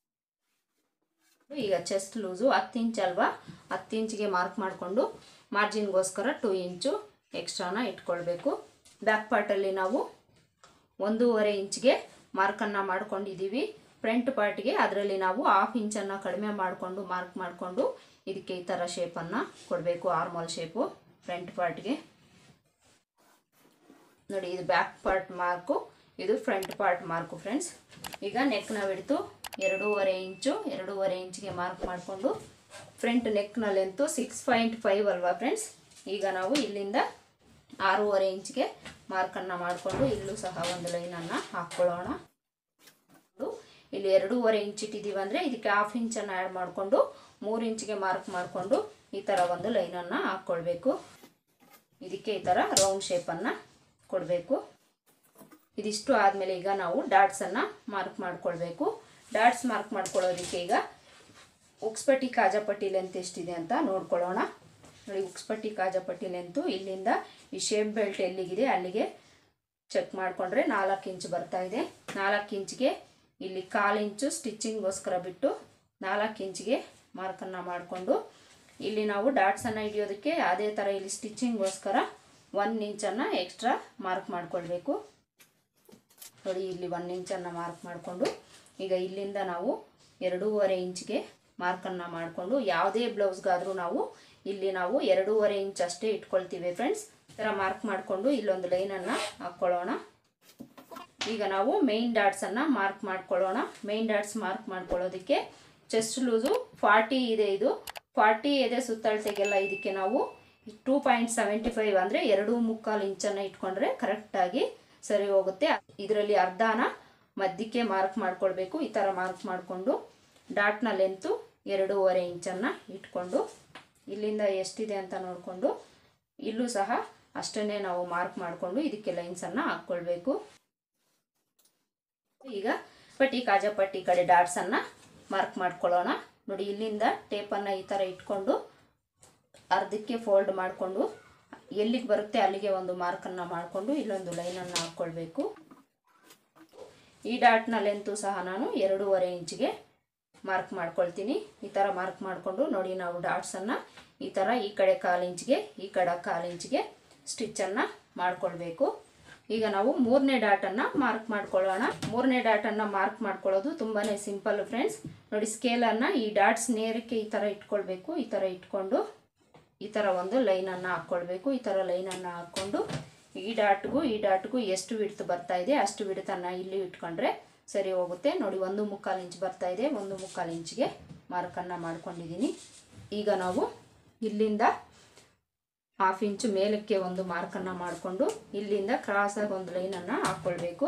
ಈಗ ಚೆಸ್ಟ್ ಲೂಸು ಹತ್ತು ಇಂಚ್ ಅಲ್ವಾ ಹತ್ತು ಇಂಚಿಗೆ ಮಾರ್ಕ್ ಮಾಡಿಕೊಂಡು ಮಾರ್ಜಿನ್ಗೋಸ್ಕರ ಟೂ ಇಂಚು ಎಕ್ಸ್ಟ್ರಾನ ಇಟ್ಕೊಳ್ಬೇಕು ಬ್ಯಾಕ್ ಪಾರ್ಟಲ್ಲಿ ನಾವು ಒಂದೂವರೆ ಇಂಚ್ಗೆ ಮಾರ್ಕನ್ನು ಮಾಡ್ಕೊಂಡಿದ್ದೀವಿ ಫ್ರಂಟ್ ಪಾರ್ಟ್ಗೆ ಅದರಲ್ಲಿ ನಾವು ಹಾಫ್ ಇಂಚನ್ನು ಕಡಿಮೆ ಮಾಡಿಕೊಂಡು ಮಾರ್ಕ್ ಮಾಡಿಕೊಂಡು ಇದಕ್ಕೆ ಈ ಥರ ಶೇಪನ್ನು ಕೊಡಬೇಕು ಆರ್ಮಲ್ ಶೇಪು ಫ್ರಂಟ್ ಪಾರ್ಟ್ಗೆ ನೋಡಿ ಇದು ಬ್ಯಾಕ್ ಪಾರ್ಟ್ ಮಾರ್ಕು ಇದು ಫ್ರಂಟ್ ಪಾರ್ಟ್ ಮಾರ್ಕು ಫ್ರೆಂಡ್ಸ್ ಈಗ ನೆಕ್ನ ಬಿಡ್ತು ಎರಡೂವರೆ ಇಂಚು ಎರಡೂವರೆ ಇಂಚಿಗೆ ಮಾರ್ಕ್ ಮಾಡಿಕೊಂಡು ಫ್ರಂಟ್ ನೆಕ್ನ ಲೆಂತು ಸಿಕ್ಸ್ ಪಾಯಿಂಟ್ ಫೈವ್ ಅಲ್ವಾ ಫ್ರೆಂಡ್ಸ್ ಈಗ ನಾವು ಇಲ್ಲಿಂದ ಆರೂವರೆ ಇಂಚ್ಗೆ ಮಾರ್ಕನ್ನು ಮಾಡಿಕೊಂಡು ಇಲ್ಲೂ ಸಹ ಒಂದು ಲೈನನ್ನು ಹಾಕ್ಕೊಳ್ಳೋಣ ಇಲ್ಲಿ ಎರಡೂವರೆ ಇಂಚ್ ಇಟ್ಟಿದ್ದೀವಿ ಅಂದರೆ ಇದಕ್ಕೆ ಹಾಫ್ ಇಂಚನ್ನು ಆ್ಯಡ್ ಮಾಡಿಕೊಂಡು ಮೂರು ಇಂಚಿಗೆ ಮಾರ್ಕ್ ಮಾಡಿಕೊಂಡು ಈ ಥರ ಒಂದು ಲೈನನ್ನು ಹಾಕ್ಕೊಳ್ಬೇಕು ಇದಕ್ಕೆ ಈ ಥರ ರೌಂಡ್ ಶೇಪನ್ನು ಕೊಡಬೇಕು ಇದಿಷ್ಟು ಆದಮೇಲೆ ಈಗ ನಾವು ಡಾಟ್ಸನ್ನು ಮಾರ್ಕ್ ಮಾಡ್ಕೊಳ್ಬೇಕು ಡಾಟ್ಸ್ ಮಾರ್ಕ್ ಮಾಡ್ಕೊಳ್ಳೋದಕ್ಕೆ ಈಗ ಉಕ್ಸ್ಪಟ್ಟಿ ಕಾಜಾಪಟ್ಟಿ ಲೆಂತ್ ಎಷ್ಟಿದೆ ಅಂತ ನೋಡ್ಕೊಳ್ಳೋಣ ನೋಡಿ ಉಕ್ಸ್ಪಟ್ಟಿ ಕಾಜಾಪಟ್ಟಿ ಲೆಂತು ಇಲ್ಲಿಂದ ಈ ಶೇಪ್ ಬೆಲ್ಟ್ ಎಲ್ಲಿಗಿದೆ ಅಲ್ಲಿಗೆ ಚೆಕ್ ಮಾಡಿಕೊಂಡ್ರೆ ನಾಲ್ಕು ಇಂಚ್ ಬರ್ತಾ ಇದೆ ನಾಲ್ಕು ಇಂಚ್ಗೆ ಇಲ್ಲಿ ಕಾಲು ಇಂಚು ಸ್ಟಿಚ್ಚಿಂಗ್ಗೋಸ್ಕರ ಬಿಟ್ಟು ನಾಲ್ಕು ಇಂಚ್ಗೆ ಮಾರ್ಕನ್ನು ಮಾಡಿಕೊಂಡು ಇಲ್ಲಿ ನಾವು ಡಾಟ್ಸನ್ನು ಹಿಡಿಯೋದಕ್ಕೆ ಅದೇ ಥರ ಇಲ್ಲಿ ಸ್ಟಿಚ್ಚಿಂಗ್ಗೋಸ್ಕರ ಒನ್ ಇಂಚನ್ನು ಎಕ್ಸ್ಟ್ರಾ ಮಾರ್ಕ್ ಮಾಡಿಕೊಳ್ಬೇಕು ನೋಡಿ ಇಲ್ಲಿ ಒನ್ ಇಂಚನ್ನು ಮಾರ್ಕ್ ಮಾಡಿಕೊಂಡು ಈಗ ಇಲ್ಲಿಂದ ನಾವು ಎರಡೂವರೆ ಇಂಚ್ಗೆ ಮಾರ್ಕನ್ನು ಮಾಡಿಕೊಂಡು ಯಾವುದೇ ಬ್ಲೌಸ್ಗಾದರೂ ನಾವು ಇಲ್ಲಿ ನಾವು ಎರಡೂವರೆ ಇಂಚ್ ಅಷ್ಟೇ ಇಟ್ಕೊಳ್ತೀವಿ ಫ್ರೆಂಡ್ಸ್ ಈ ಥರ ಮಾರ್ಕ್ ಮಾಡಿಕೊಂಡು ಇಲ್ಲೊಂದು ಲೈನನ್ನು ಹಾಕ್ಕೊಳ್ಳೋಣ ಈಗ ನಾವು ಮೇನ್ ಡಾಟ್ಸನ್ನು ಮಾರ್ಕ್ ಮಾಡ್ಕೊಳ್ಳೋಣ ಮೇನ್ ಡಾಟ್ಸ್ ಮಾರ್ಕ್ ಮಾಡ್ಕೊಳ್ಳೋದಕ್ಕೆ ಚೆಸ್ಟ್ ಲೂಸು ಫಾರ್ಟಿ ಇದೆ ಇದು ಫಾರ್ಟಿ ಇದೆ ಸುತ್ತಳತೆಗೆಲ್ಲ ಇದಕ್ಕೆ ನಾವು ಟೂ ಪಾಯಿಂಟ್ ಸೆವೆಂಟಿ ಫೈವ್ ಅಂದರೆ ಎರಡು ಮುಕ್ಕಾಲು ಇಂಚನ್ನು ಇಟ್ಕೊಂಡ್ರೆ ಕರೆಕ್ಟಾಗಿ ಸರಿ ಹೋಗುತ್ತೆ ಇದರಲ್ಲಿ ಅರ್ಧನ ಮಧ್ಯಕ್ಕೆ ಮಾರ್ಕ್ ಮಾಡ್ಕೊಳ್ಬೇಕು ಈ ಥರ ಮಾರ್ಕ್ ಮಾಡಿಕೊಂಡು ಡಾಟ್ನ ಲೆಂತು ಎರಡೂವರೆ ಇಂಚನ್ನು ಇಟ್ಕೊಂಡು ಇಲ್ಲಿಂದ ಎಷ್ಟಿದೆ ಅಂತ ನೋಡಿಕೊಂಡು ಇಲ್ಲೂ ಸಹ ಅಷ್ಟನ್ನೇ ನಾವು ಮಾರ್ಕ್ ಮಾಡಿಕೊಂಡು ಇದಕ್ಕೆ ಲೈನ್ಸನ್ನು ಹಾಕ್ಕೊಳ್ಬೇಕು ಈಗ ಪಟ್ಟಿ ಕಾಜಪಟ್ಟಿ ಕಡೆ ಡಾಟ್ಸನ್ನು ಮಾರ್ಕ್ ಮಾಡ್ಕೊಳ್ಳೋಣ ನೋಡಿ ಇಲ್ಲಿಂದ ಟೇಪನ್ನು ಈ ಥರ ಇಟ್ಕೊಂಡು ಅರ್ಧಕ್ಕೆ ಫೋಲ್ಡ್ ಮಾಡಿಕೊಂಡು ಎಲ್ಲಿಗೆ ಬರುತ್ತೆ ಅಲ್ಲಿಗೆ ಒಂದು ಮಾರ್ಕನ್ನು ಮಾಡಿಕೊಂಡು ಇಲ್ಲೊಂದು ಲೈನನ್ನು ಹಾಕ್ಕೊಳ್ಬೇಕು ಈ ಡಾಟ್ನ ಲೆಂತು ಸಹ ನಾನು ಎರಡೂವರೆ ಇಂಚಿಗೆ ಮಾರ್ಕ್ ಮಾಡ್ಕೊಳ್ತೀನಿ ಈ ಥರ ಮಾರ್ಕ್ ಮಾಡಿಕೊಂಡು ನೋಡಿ ನಾವು ಡಾಟ್ಸನ್ನು ಈ ಥರ ಈ ಕಡೆ ಕಾಲು ಇಂಚಿಗೆ ಈ ಕಡೆ ಕಾಲು ಇಂಚಿಗೆ ಸ್ಟಿಚ್ಚನ್ನು ಮಾಡ್ಕೊಳ್ಬೇಕು ಈಗ ನಾವು ಮೂರನೇ ಡಾಟನ್ನು ಮಾರ್ಕ್ ಮಾಡ್ಕೊಳ್ಳೋಣ ಮೂರನೇ ಡಾಟನ್ನು ಮಾರ್ಕ್ ಮಾಡ್ಕೊಳ್ಳೋದು ತುಂಬಾ ಸಿಂಪಲ್ ಫ್ರೆಂಡ್ಸ್ ನೋಡಿ ಸ್ಕೇಲನ್ನು ಈ ಡಾಟ್ಸ್ ನೇರಕ್ಕೆ ಈ ಥರ ಇಟ್ಕೊಳ್ಬೇಕು ಈ ಥರ ಇಟ್ಕೊಂಡು ಈ ಥರ ಒಂದು ಲೈನನ್ನು ಹಾಕ್ಕೊಳ್ಬೇಕು ಈ ಥರ ಲೈನನ್ನು ಹಾಕ್ಕೊಂಡು ಈ ಡಾಟ್ಗೂ ಈ ಡಾಟ್ಗೂ ಎಷ್ಟು ವಿಡ್ತ್ ಬರ್ತಾ ಇದೆ ಅಷ್ಟು ವಿಡ್ತನ್ನು ಇಲ್ಲಿ ಇಟ್ಕೊಂಡ್ರೆ ಸರಿ ಹೋಗುತ್ತೆ ನೋಡಿ ಒಂದು ಮುಕ್ಕಾಲು ಇಂಚ್ ಬರ್ತಾ ಇದೆ ಒಂದು ಮುಕ್ಕಾಲು ಇಂಚಿಗೆ ಮಾರ್ಕನ್ನು ಮಾಡ್ಕೊಂಡಿದ್ದೀನಿ ಈಗ ನಾವು ಇಲ್ಲಿಂದ ಹಾಫ್ ಇಂಚು ಮೇಲಕ್ಕೆ ಒಂದು ಮಾರ್ಕನ್ನು ಮಾಡಿಕೊಂಡು ಇಲ್ಲಿಂದ ಕ್ರಾಸಾಗಿ ಒಂದು ಲೈನನ್ನು ಹಾಕ್ಕೊಳ್ಬೇಕು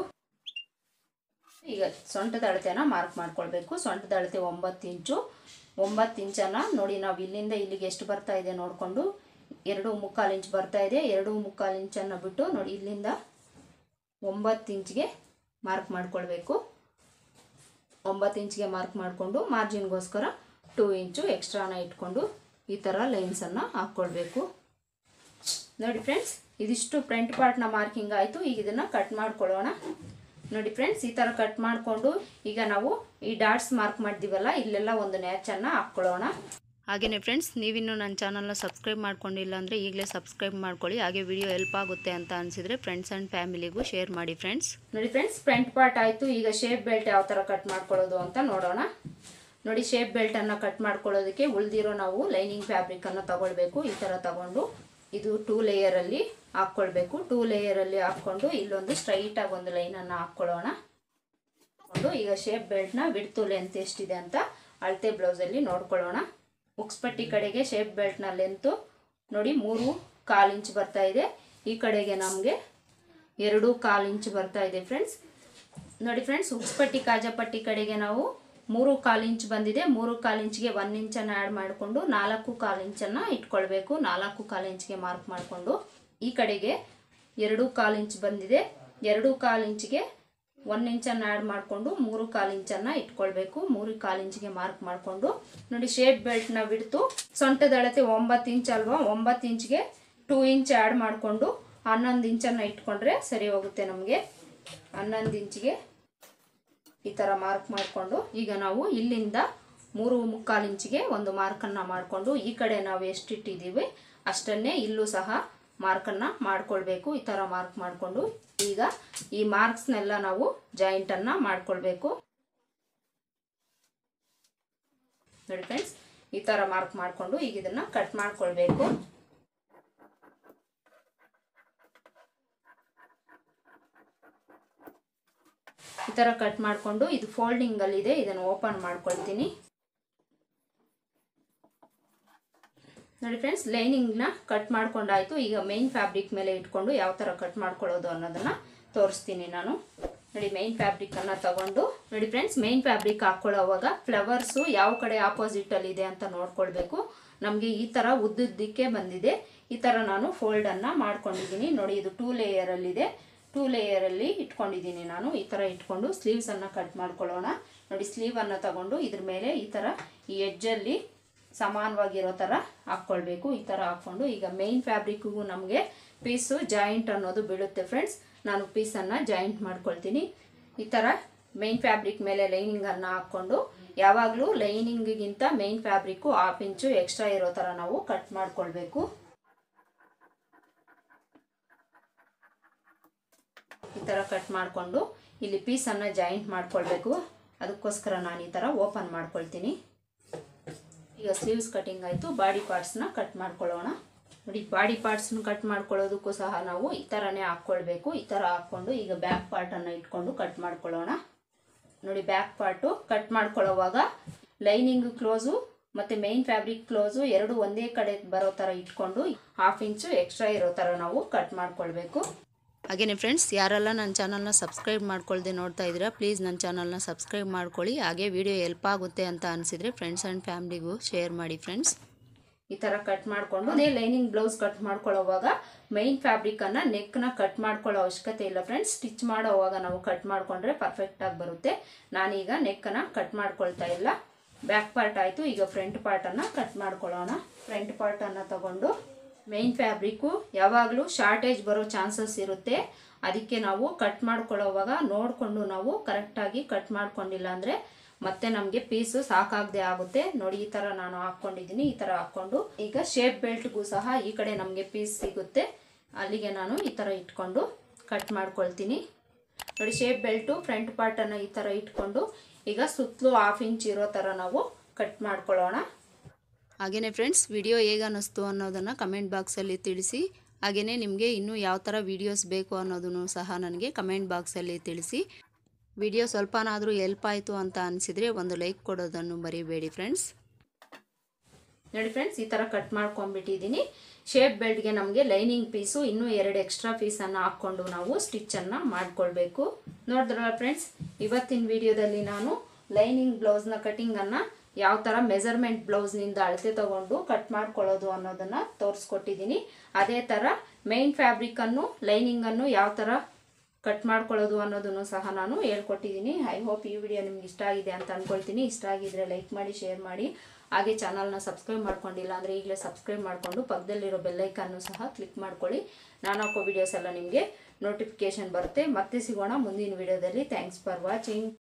ಈಗ ಸೊಂಟದ ಅಳತೆನ ಮಾರ್ಕ್ ಮಾಡ್ಕೊಳ್ಬೇಕು ಸೊಂಟದ ಅಳತೆ ಒಂಬತ್ತು ಇಂಚು ಒಂಬತ್ತು ಇಂಚನ್ನು ನೋಡಿ ನಾವು ಇಲ್ಲಿಂದ ಇಲ್ಲಿಗೆ ಎಷ್ಟು ಬರ್ತಾ ಇದೆ ನೋಡಿಕೊಂಡು ಎರಡು ಮುಕ್ಕಾಲು ಇಂಚ್ ಬರ್ತಾ ಇದೆ ಎರಡು ಮುಕ್ಕಾಲು ಇಂಚನ್ನು ಬಿಟ್ಟು ನೋಡಿ ಇಲ್ಲಿಂದ ಒಂಬತ್ತು ಇಂಚ್ಗೆ ಮಾರ್ಕ್ ಮಾಡ್ಕೊಳ್ಬೇಕು ಒಂಬತ್ತು ಇಂಚ್ಗೆ ಮಾರ್ಕ್ ಮಾಡಿಕೊಂಡು ಮಾರ್ಜಿನ್ಗೋಸ್ಕರ ಟೂ ಇಂಚು ಎಕ್ಸ್ಟ್ರಾನ ಇಟ್ಕೊಂಡು ಈ ಥರ ಲೈನ್ಸನ್ನು ಹಾಕ್ಕೊಳ್ಬೇಕು ನೋಡಿ ಫ್ರೆಂಡ್ಸ್ ಇದಿಷ್ಟು ಫ್ರಂಟ್ ಪಾರ್ಟ್ನ ಮಾರ್ಕಿಂಗ್ ಆಯಿತು ಈಗ ಇದನ್ನು ಕಟ್ ಮಾಡ್ಕೊಳ್ಳೋಣ ನೋಡಿ ಫ್ರೆಂಡ್ಸ್ ಈ ಥರ ಕಟ್ ಮಾಡಿಕೊಂಡು ಈಗ ನಾವು ಈ ಡಾಟ್ಸ್ ಮಾರ್ಕ್ ಮಾಡಿದ್ದೀವಲ್ಲ ಇಲ್ಲೆಲ್ಲ ಒಂದು ನ್ಯಾಚನ್ನು ಹಾಕ್ಕೊಳ್ಳೋಣ ಹಾಗೆಯೇ ಫ್ರೆಂಡ್ಸ್ ನೀವಿನ್ನೂ ನನ್ನ ಚಾನಲ್ನ ಸಬ್ಸ್ಕ್ರೈಬ್ ಮಾಡ್ಕೊಂಡಿಲ್ಲ ಅಂದರೆ ಈಗಲೇ ಸಬ್ಸ್ಕ್ರೈಬ್ ಮಾಡ್ಕೊಳ್ಳಿ ಹಾಗೆ ವಿಡಿಯೋ ಹೆಲ್ಪ್ ಆಗುತ್ತೆ ಅಂತ ಅನಿಸಿದರೆ ಫ್ರೆಂಡ್ಸ್ ಆ್ಯಂಡ್ ಫ್ಯಾಮಿಲಿಗೂ ಶೇರ್ ಮಾಡಿ ಫ್ರೆಂಡ್ಸ್ ನೋಡಿ ಫ್ರೆಂಡ್ಸ್ ಫ್ರಂಟ್ ಪಾರ್ಟ್ ಆಯಿತು ಈಗ ಶೇಪ್ ಬೆಲ್ಟ್ ಯಾವ ಥರ ಕಟ್ ಮಾಡ್ಕೊಳ್ಳೋದು ಅಂತ ನೋಡೋಣ ನೋಡಿ ಶೇಪ್ ಬೆಲ್ಟನ್ನು ಕಟ್ ಮಾಡ್ಕೊಳ್ಳೋದಕ್ಕೆ ಉಳಿದಿರೋ ನಾವು ಲೈನಿಂಗ್ ಫ್ಯಾಬ್ರಿಕನ್ನು ತಗೊಳ್ಬೇಕು ಈ ಥರ ತಗೊಂಡು ಇದು ಟೂ ಲೇಯರಲ್ಲಿ ಹಾಕ್ಕೊಳ್ಬೇಕು ಟೂ ಲೇಯರಲ್ಲಿ ಹಾಕ್ಕೊಂಡು ಇಲ್ಲೊಂದು ಸ್ಟ್ರೈಟಾಗಿ ಒಂದು ಲೈನನ್ನು ಹಾಕ್ಕೊಳ್ಳೋಣ ಹಾಕ್ಕೊಂಡು ಈಗ ಶೇಪ್ ಬೆಲ್ಟ್ನ ಬಿಡ್ತು ಲೆಂತ್ ಎಷ್ಟಿದೆ ಅಂತ ಅಳತೆ ಬ್ಲೌಸಲ್ಲಿ ನೋಡ್ಕೊಳ್ಳೋಣ ಉಕ್ಸ್ಪಟ್ಟಿ ಕಡೆಗೆ ಶೇಪ್ ಬೆಲ್ಟ್ನ ಲೆಂತು ನೋಡಿ ಮೂರು ಕಾಲು ಇಂಚ್ ಬರ್ತಾ ಇದೆ ಈ ಕಡೆಗೆ ನಮಗೆ ಎರಡು ಕಾಲು ಇಂಚ್ ಬರ್ತಾ ಇದೆ ಫ್ರೆಂಡ್ಸ್ ನೋಡಿ ಫ್ರೆಂಡ್ಸ್ ಉಕ್ಸ್ಪಟ್ಟಿ ಕಾಜಪಟ್ಟಿ ಕಡೆಗೆ ನಾವು ಮೂರು ಕಾಲು ಇಂಚ್ ಬಂದಿದೆ ಮೂರು ಕಾಲು ಇಂಚ್ಗೆ ಒನ್ ಇಂಚನ್ನು ಆ್ಯಡ್ ಮಾಡಿಕೊಂಡು ನಾಲ್ಕು ಕಾಲು ಇಂಚನ್ನು ಇಟ್ಕೊಳ್ಬೇಕು ನಾಲ್ಕು ಕಾಲು ಇಂಚ್ಗೆ ಮಾರ್ಕ್ ಮಾಡಿಕೊಂಡು ಈ ಕಡೆಗೆ ಎರಡು ಕಾಲು ಇಂಚ್ ಬಂದಿದೆ ಎರಡು ಕಾಲು ಇಂಚಿಗೆ ಒನ್ ಇಂಚನ್ನು ಆ್ಯಡ್ ಮಾಡಿಕೊಂಡು ಮೂರು ಕಾಲು ಇಂಚನ್ನು ಇಟ್ಕೊಳ್ಬೇಕು ಮೂರು ಕಾಲು ಇಂಚಿಗೆ ಮಾರ್ಕ್ ಮಾಡಿಕೊಂಡು ನೋಡಿ ಶೇಪ್ ಬೆಲ್ಟ್ನ ಬಿಡ್ತು ಸೊಂಟದ ಅಳತೆ ಒಂಬತ್ತು ಇಂಚ್ ಅಲ್ವಾ ಒಂಬತ್ತು ಇಂಚ್ಗೆ ಟೂ ಇಂಚ್ ಆ್ಯಡ್ ಮಾಡಿಕೊಂಡು ಹನ್ನೊಂದು ಇಂಚನ್ನು ಇಟ್ಕೊಂಡ್ರೆ ಸರಿ ಹೋಗುತ್ತೆ ನಮಗೆ ಹನ್ನೊಂದು ಇಂಚಿಗೆ ಈ ಥರ ಮಾರ್ಕ್ ಮಾಡಿಕೊಂಡು ಈಗ ನಾವು ಇಲ್ಲಿಂದ ಮೂರು ಮುಕ್ಕಾಲು ಇಂಚಿಗೆ ಒಂದು ಮಾರ್ಕನ್ನು ಮಾಡಿಕೊಂಡು ಈ ಕಡೆ ನಾವು ಎಷ್ಟಿಟ್ಟಿದ್ದೀವಿ ಅಷ್ಟನ್ನೇ ಇಲ್ಲೂ ಸಹ ಮಾರ್ಕನ್ನು ಮಾಡ್ಕೊಳ್ಬೇಕು ಈ ಥರ ಮಾರ್ಕ್ ಮಾಡಿಕೊಂಡು ಈಗ ಈ ಮಾರ್ಕ್ಸ್ನೆಲ್ಲ ನಾವು ಜಾಯಿಂಟನ್ನು ಮಾಡ್ಕೊಳ್ಬೇಕು ನೋಡಿ ಫ್ರೆಂಡ್ಸ್ ಈ ಥರ ಮಾರ್ಕ್ ಮಾಡಿಕೊಂಡು ಈಗ ಇದನ್ನು ಕಟ್ ಮಾಡ್ಕೊಳ್ಬೇಕು ಈ ಥರ ಕಟ್ ಮಾಡಿಕೊಂಡು ಇದು ಫೋಲ್ಡಿಂಗಲ್ಲಿದೆ ಇದನ್ನು ಓಪನ್ ಮಾಡ್ಕೊಳ್ತೀನಿ ನೋಡಿ ಫ್ರೆಂಡ್ಸ್ ಲೈನಿಂಗ್ನ ಕಟ್ ಮಾಡ್ಕೊಂಡಾಯ್ತು ಈಗ ಮೈನ್ ಫ್ಯಾಬ್ರಿಕ್ ಮೇಲೆ ಇಟ್ಕೊಂಡು ಯಾವ ಥರ ಕಟ್ ಮಾಡ್ಕೊಳ್ಳೋದು ಅನ್ನೋದನ್ನು ತೋರಿಸ್ತೀನಿ ನಾನು ನೋಡಿ ಮೈನ್ ಫ್ಯಾಬ್ರಿಕನ್ನು ತಗೊಂಡು ನೋಡಿ ಫ್ರೆಂಡ್ಸ್ ಮೈನ್ ಫ್ಯಾಬ್ರಿಕ್ ಹಾಕ್ಕೊಳ್ಳೋವಾಗ ಫ್ಲವರ್ಸು ಯಾವ ಕಡೆ ಆಪೋಸಿಟಲ್ಲಿ ಇದೆ ಅಂತ ನೋಡ್ಕೊಳ್ಬೇಕು ನಮಗೆ ಈ ಥರ ಉದ್ದುದ್ದಕ್ಕೆ ಬಂದಿದೆ ಈ ಥರ ನಾನು ಫೋಲ್ಡನ್ನು ಮಾಡ್ಕೊಂಡಿದ್ದೀನಿ ನೋಡಿ ಇದು ಟೂ ಲೇಯರಲ್ಲಿದೆ ಟೂ ಲೇಯರಲ್ಲಿ ಇಟ್ಕೊಂಡಿದ್ದೀನಿ ನಾನು ಈ ಥರ ಇಟ್ಕೊಂಡು ಸ್ಲೀವ್ಸನ್ನು ಕಟ್ ಮಾಡ್ಕೊಳ್ಳೋಣ ನೋಡಿ ಸ್ಲೀವನ್ನು ತಗೊಂಡು ಇದ್ರ ಮೇಲೆ ಈ ಥರ ಈ ಎಡ್ಜಲ್ಲಿ ಸಮಾನವಾಗಿರೋ ಥರ ಹಾಕ್ಕೊಳ್ಬೇಕು ಈ ಥರ ಹಾಕ್ಕೊಂಡು ಈಗ ಮೇನ್ ಫ್ಯಾಬ್ರಿಕ್ಗೂ ನಮಗೆ ಪೀಸು ಜಾಯಿಂಟ್ ಅನ್ನೋದು ಬೀಳುತ್ತೆ ಫ್ರೆಂಡ್ಸ್ ನಾನು ಪೀಸನ್ನು ಜಾಯಿಂಟ್ ಮಾಡ್ಕೊಳ್ತೀನಿ ಈ ಥರ ಮೇನ್ ಫ್ಯಾಬ್ರಿಕ್ ಮೇಲೆ ಲೈನಿಂಗನ್ನು ಹಾಕ್ಕೊಂಡು ಯಾವಾಗಲೂ ಲೈನಿಂಗಿಗಿಂತ main fabric half inch extra ಇರೋ ಥರ ನಾವು ಕಟ್ ಮಾಡ್ಕೊಳ್ಬೇಕು ಈ ಥರ ಕಟ್ ಮಾಡಿಕೊಂಡು ಇಲ್ಲಿ ಪೀಸನ್ನು ಜಾಯಿಂಟ್ ಮಾಡ್ಕೊಳ್ಬೇಕು ಅದಕ್ಕೋಸ್ಕರ ನಾನು ಈ ಥರ ಓಪನ್ ಮಾಡ್ಕೊಳ್ತೀನಿ ಈಗ ಸ್ಲೀವ್ಸ್ ಕಟಿಂಗ್ ಆಯಿತು ಬಾಡಿ ಪಾರ್ಟ್ಸ್ನ ಕಟ್ ಮಾಡ್ಕೊಳ್ಳೋಣ ನೋಡಿ ಬಾಡಿ ಪಾರ್ಟ್ಸ್ನ ಕಟ್ ಮಾಡ್ಕೊಳ್ಳೋದಕ್ಕೂ ಸಹ ನಾವು ಈ ಥರನೇ ಹಾಕ್ಕೊಳ್ಬೇಕು ಈ ಥರ ಹಾಕ್ಕೊಂಡು ಈಗ ಬ್ಯಾಕ್ ಪಾರ್ಟನ್ನು ಇಟ್ಕೊಂಡು ಕಟ್ ಮಾಡ್ಕೊಳ್ಳೋಣ ನೋಡಿ ಬ್ಯಾಕ್ ಪಾರ್ಟು ಕಟ್ ಮಾಡ್ಕೊಳ್ಳೋವಾಗ ಲೈನಿಂಗ್ ಕ್ಲೋಸು ಮತ್ತು ಮೇನ್ ಫ್ಯಾಬ್ರಿಕ್ ಕ್ಲೋಸು ಎರಡು ಒಂದೇ ಕಡೆ ಬರೋ ಥರ ಇಟ್ಕೊಂಡು ಹಾಫ್ ಇಂಚು ಎಕ್ಸ್ಟ್ರಾ ಇರೋ ಥರ ನಾವು ಕಟ್ ಮಾಡ್ಕೊಳ್ಬೇಕು ಹಾಗೆಯೇ ಫ್ರೆಂಡ್ಸ್ ಯಾರೆಲ್ಲ ನನ್ನ ಚಾನಲ್ನ ಸಬ್ಸ್ಕ್ರೈಬ್ ಮಾಡ್ಕೊಳ್ದೆ ನೋಡ್ತಾ ಇದ್ದೀರಾ ಪ್ಲೀಸ್ ನನ್ನ ಚಾನಲ್ನ ಸಬ್ಸ್ಕ್ರೈಬ್ ಮಾಡ್ಕೊಳ್ಳಿ ಹಾಗೆ ವಿಡಿಯೋ ಹೆಲ್ಪ್ ಆಗುತ್ತೆ ಅಂತ ಅನಿಸಿದರೆ ಫ್ರೆಂಡ್ಸ್ ಆ್ಯಂಡ್ ಫ್ಯಾಮ್ಲಿಗೂ ಶೇರ್ ಮಾಡಿ ಫ್ರೆಂಡ್ಸ್ ಈ ಥರ ಕಟ್ ಮಾಡಿಕೊಂಡು ಅದೇ ಲೈನಿಂಗ್ ಬ್ಲೌಸ್ ಕಟ್ ಮಾಡ್ಕೊಳ್ಳೋವಾಗ ಮೈನ್ ಫ್ಯಾಬ್ರಿಕನ್ನು ನೆಕ್ನ ಕಟ್ ಮಾಡ್ಕೊಳ್ಳೋ ಅವಶ್ಯಕತೆ ಇಲ್ಲ ಫ್ರೆಂಡ್ಸ್ ಸ್ಟಿಚ್ ಮಾಡೋವಾಗ ನಾವು ಕಟ್ ಮಾಡಿಕೊಂಡ್ರೆ ಪರ್ಫೆಕ್ಟಾಗಿ ಬರುತ್ತೆ ನಾನೀಗ ನೆಕ್ಕನ್ನು ಕಟ್ ಮಾಡ್ಕೊಳ್ತಾ ಇಲ್ಲ ಬ್ಯಾಕ್ ಪಾರ್ಟ್ ಆಯಿತು ಈಗ ಫ್ರಂಟ್ ಪಾರ್ಟನ್ನು ಕಟ್ ಮಾಡ್ಕೊಳ್ಳೋಣ ಫ್ರಂಟ್ ಪಾರ್ಟನ್ನು ತಗೊಂಡು ಮೈನ್ ಫ್ಯಾಬ್ರಿಕ್ಕು ಯಾವಾಗಲೂ ಶಾರ್ಟೇಜ್ ಬರೋ ಚಾನ್ಸಸ್ ಇರುತ್ತೆ ಅದಕ್ಕೆ ನಾವು ಕಟ್ ಮಾಡ್ಕೊಳ್ಳೋವಾಗ ನೋಡಿಕೊಂಡು ನಾವು ಕರೆಕ್ಟಾಗಿ ಕಟ್ ಮಾಡ್ಕೊಂಡಿಲ್ಲ ಅಂದರೆ ಮತ್ತೆ ನಮಗೆ ಪೀಸು ಸಾಕಾಗದೆ ಆಗುತ್ತೆ ನೋಡಿ ಈ ಥರ ನಾನು ಹಾಕ್ಕೊಂಡಿದ್ದೀನಿ ಈ ಥರ ಹಾಕ್ಕೊಂಡು ಈಗ ಶೇಪ್ ಬೆಲ್ಟ್ಗೂ ಸಹ ಈ ಕಡೆ ನಮಗೆ ಪೀಸ್ ಸಿಗುತ್ತೆ ಅಲ್ಲಿಗೆ ನಾನು ಈ ಥರ ಇಟ್ಕೊಂಡು ಕಟ್ ಮಾಡ್ಕೊಳ್ತೀನಿ ನೋಡಿ ಶೇಪ್ ಬೆಲ್ಟು ಫ್ರಂಟ್ ಪಾರ್ಟನ್ನು ಈ ಥರ ಇಟ್ಕೊಂಡು ಈಗ ಸುತ್ತಲೂ ಹಾಫ್ ಇಂಚ್ ಇರೋ ಥರ ನಾವು ಕಟ್ ಮಾಡ್ಕೊಳ್ಳೋಣ ಹಾಗೆಯೇ ಫ್ರೆಂಡ್ಸ್ ವಿಡಿಯೋ ಹೇಗೆ ಅನ್ನಿಸ್ತು ಅನ್ನೋದನ್ನು ಕಮೆಂಟ್ ಬಾಕ್ಸಲ್ಲಿ ತಿಳಿಸಿ ಹಾಗೆಯೇ ನಿಮಗೆ ಇನ್ನೂ ಯಾವ ಥರ ವೀಡಿಯೋಸ್ ಬೇಕು ಅನ್ನೋದನ್ನು ಸಹ ನನಗೆ ಕಮೆಂಟ್ ಬಾಕ್ಸಲ್ಲಿ ತಿಳಿಸಿ ವಿಡಿಯೋ ಸ್ವಲ್ಪನಾದರೂ ಹೆಲ್ಪ್ ಆಯಿತು ಅಂತ ಅನಿಸಿದರೆ ಒಂದು ಲೈಕ್ ಕೊಡೋದನ್ನು ಮರಿಬೇಡಿ ಫ್ರೆಂಡ್ಸ್ ನೋಡಿ ಫ್ರೆಂಡ್ಸ್ ಈ ಥರ ಕಟ್ ಮಾಡ್ಕೊಂಡ್ಬಿಟ್ಟಿದ್ದೀನಿ ಶೇಪ್ ಬೆಲ್ಟ್ಗೆ ನಮಗೆ ಲೈನಿಂಗ್ ಪೀಸು ಇನ್ನೂ ಎರಡು ಎಕ್ಸ್ಟ್ರಾ ಪೀಸನ್ನು ಹಾಕ್ಕೊಂಡು ನಾವು ಸ್ಟಿಚ್ಚನ್ನು ಮಾಡ್ಕೊಳ್ಬೇಕು ನೋಡಿದ್ರಲ್ಲ ಫ್ರೆಂಡ್ಸ್ ಇವತ್ತಿನ ವಿಡಿಯೋದಲ್ಲಿ ನಾನು ಲೈನಿಂಗ್ ಬ್ಲೌಸ್ನ ಕಟಿಂಗನ್ನು ಯಾವ ಥರ ಮೆಜರ್ಮೆಂಟ್ ಬ್ಲೌಸ್ನಿಂದ ಅಳತೆ ತಗೊಂಡು ಕಟ್ ಮಾಡ್ಕೊಳ್ಳೋದು ಅನ್ನೋದನ್ನು ತೋರಿಸ್ಕೊಟ್ಟಿದ್ದೀನಿ ಅದೇ ಥರ ಮೈನ್ ಫ್ಯಾಬ್ರಿಕನ್ನು ಲೈನಿಂಗನ್ನು ಯಾವ ಥರ ಕಟ್ ಮಾಡ್ಕೊಳ್ಳೋದು ಅನ್ನೋದನ್ನು ಸಹ ನಾನು ಹೇಳ್ಕೊಟ್ಟಿದ್ದೀನಿ ಐ ಹೋಪ್ ಈ ವಿಡಿಯೋ ನಿಮ್ಗೆ ಇಷ್ಟ ಆಗಿದೆ ಅಂತ ಅಂದ್ಕೊಳ್ತೀನಿ ಇಷ್ಟ ಆಗಿದ್ರೆ ಲೈಕ್ ಮಾಡಿ ಶೇರ್ ಮಾಡಿ ಹಾಗೆ ಚಾನಲ್ನ ಸಬ್ಸ್ಕ್ರೈಬ್ ಮಾಡ್ಕೊಂಡಿಲ್ಲ ಅಂದರೆ ಈಗಲೇ ಸಬ್ಸ್ಕ್ರೈಬ್ ಮಾಡಿಕೊಂಡು ಪಕ್ಕದಲ್ಲಿರೋ ಬೆಲ್ಲೈಕನ್ನು ಸಹ ಕ್ಲಿಕ್ ಮಾಡ್ಕೊಳ್ಳಿ ನಾನು ಹಾಕೋ ವಿಡಿಯೋಸ್ ಎಲ್ಲ ನಿಮಗೆ ನೋಟಿಫಿಕೇಶನ್ ಬರುತ್ತೆ ಮತ್ತೆ ಸಿಗೋಣ ಮುಂದಿನ ವಿಡಿಯೋದಲ್ಲಿ ಥ್ಯಾಂಕ್ಸ್ ಫಾರ್ ವಾಚಿಂಗ್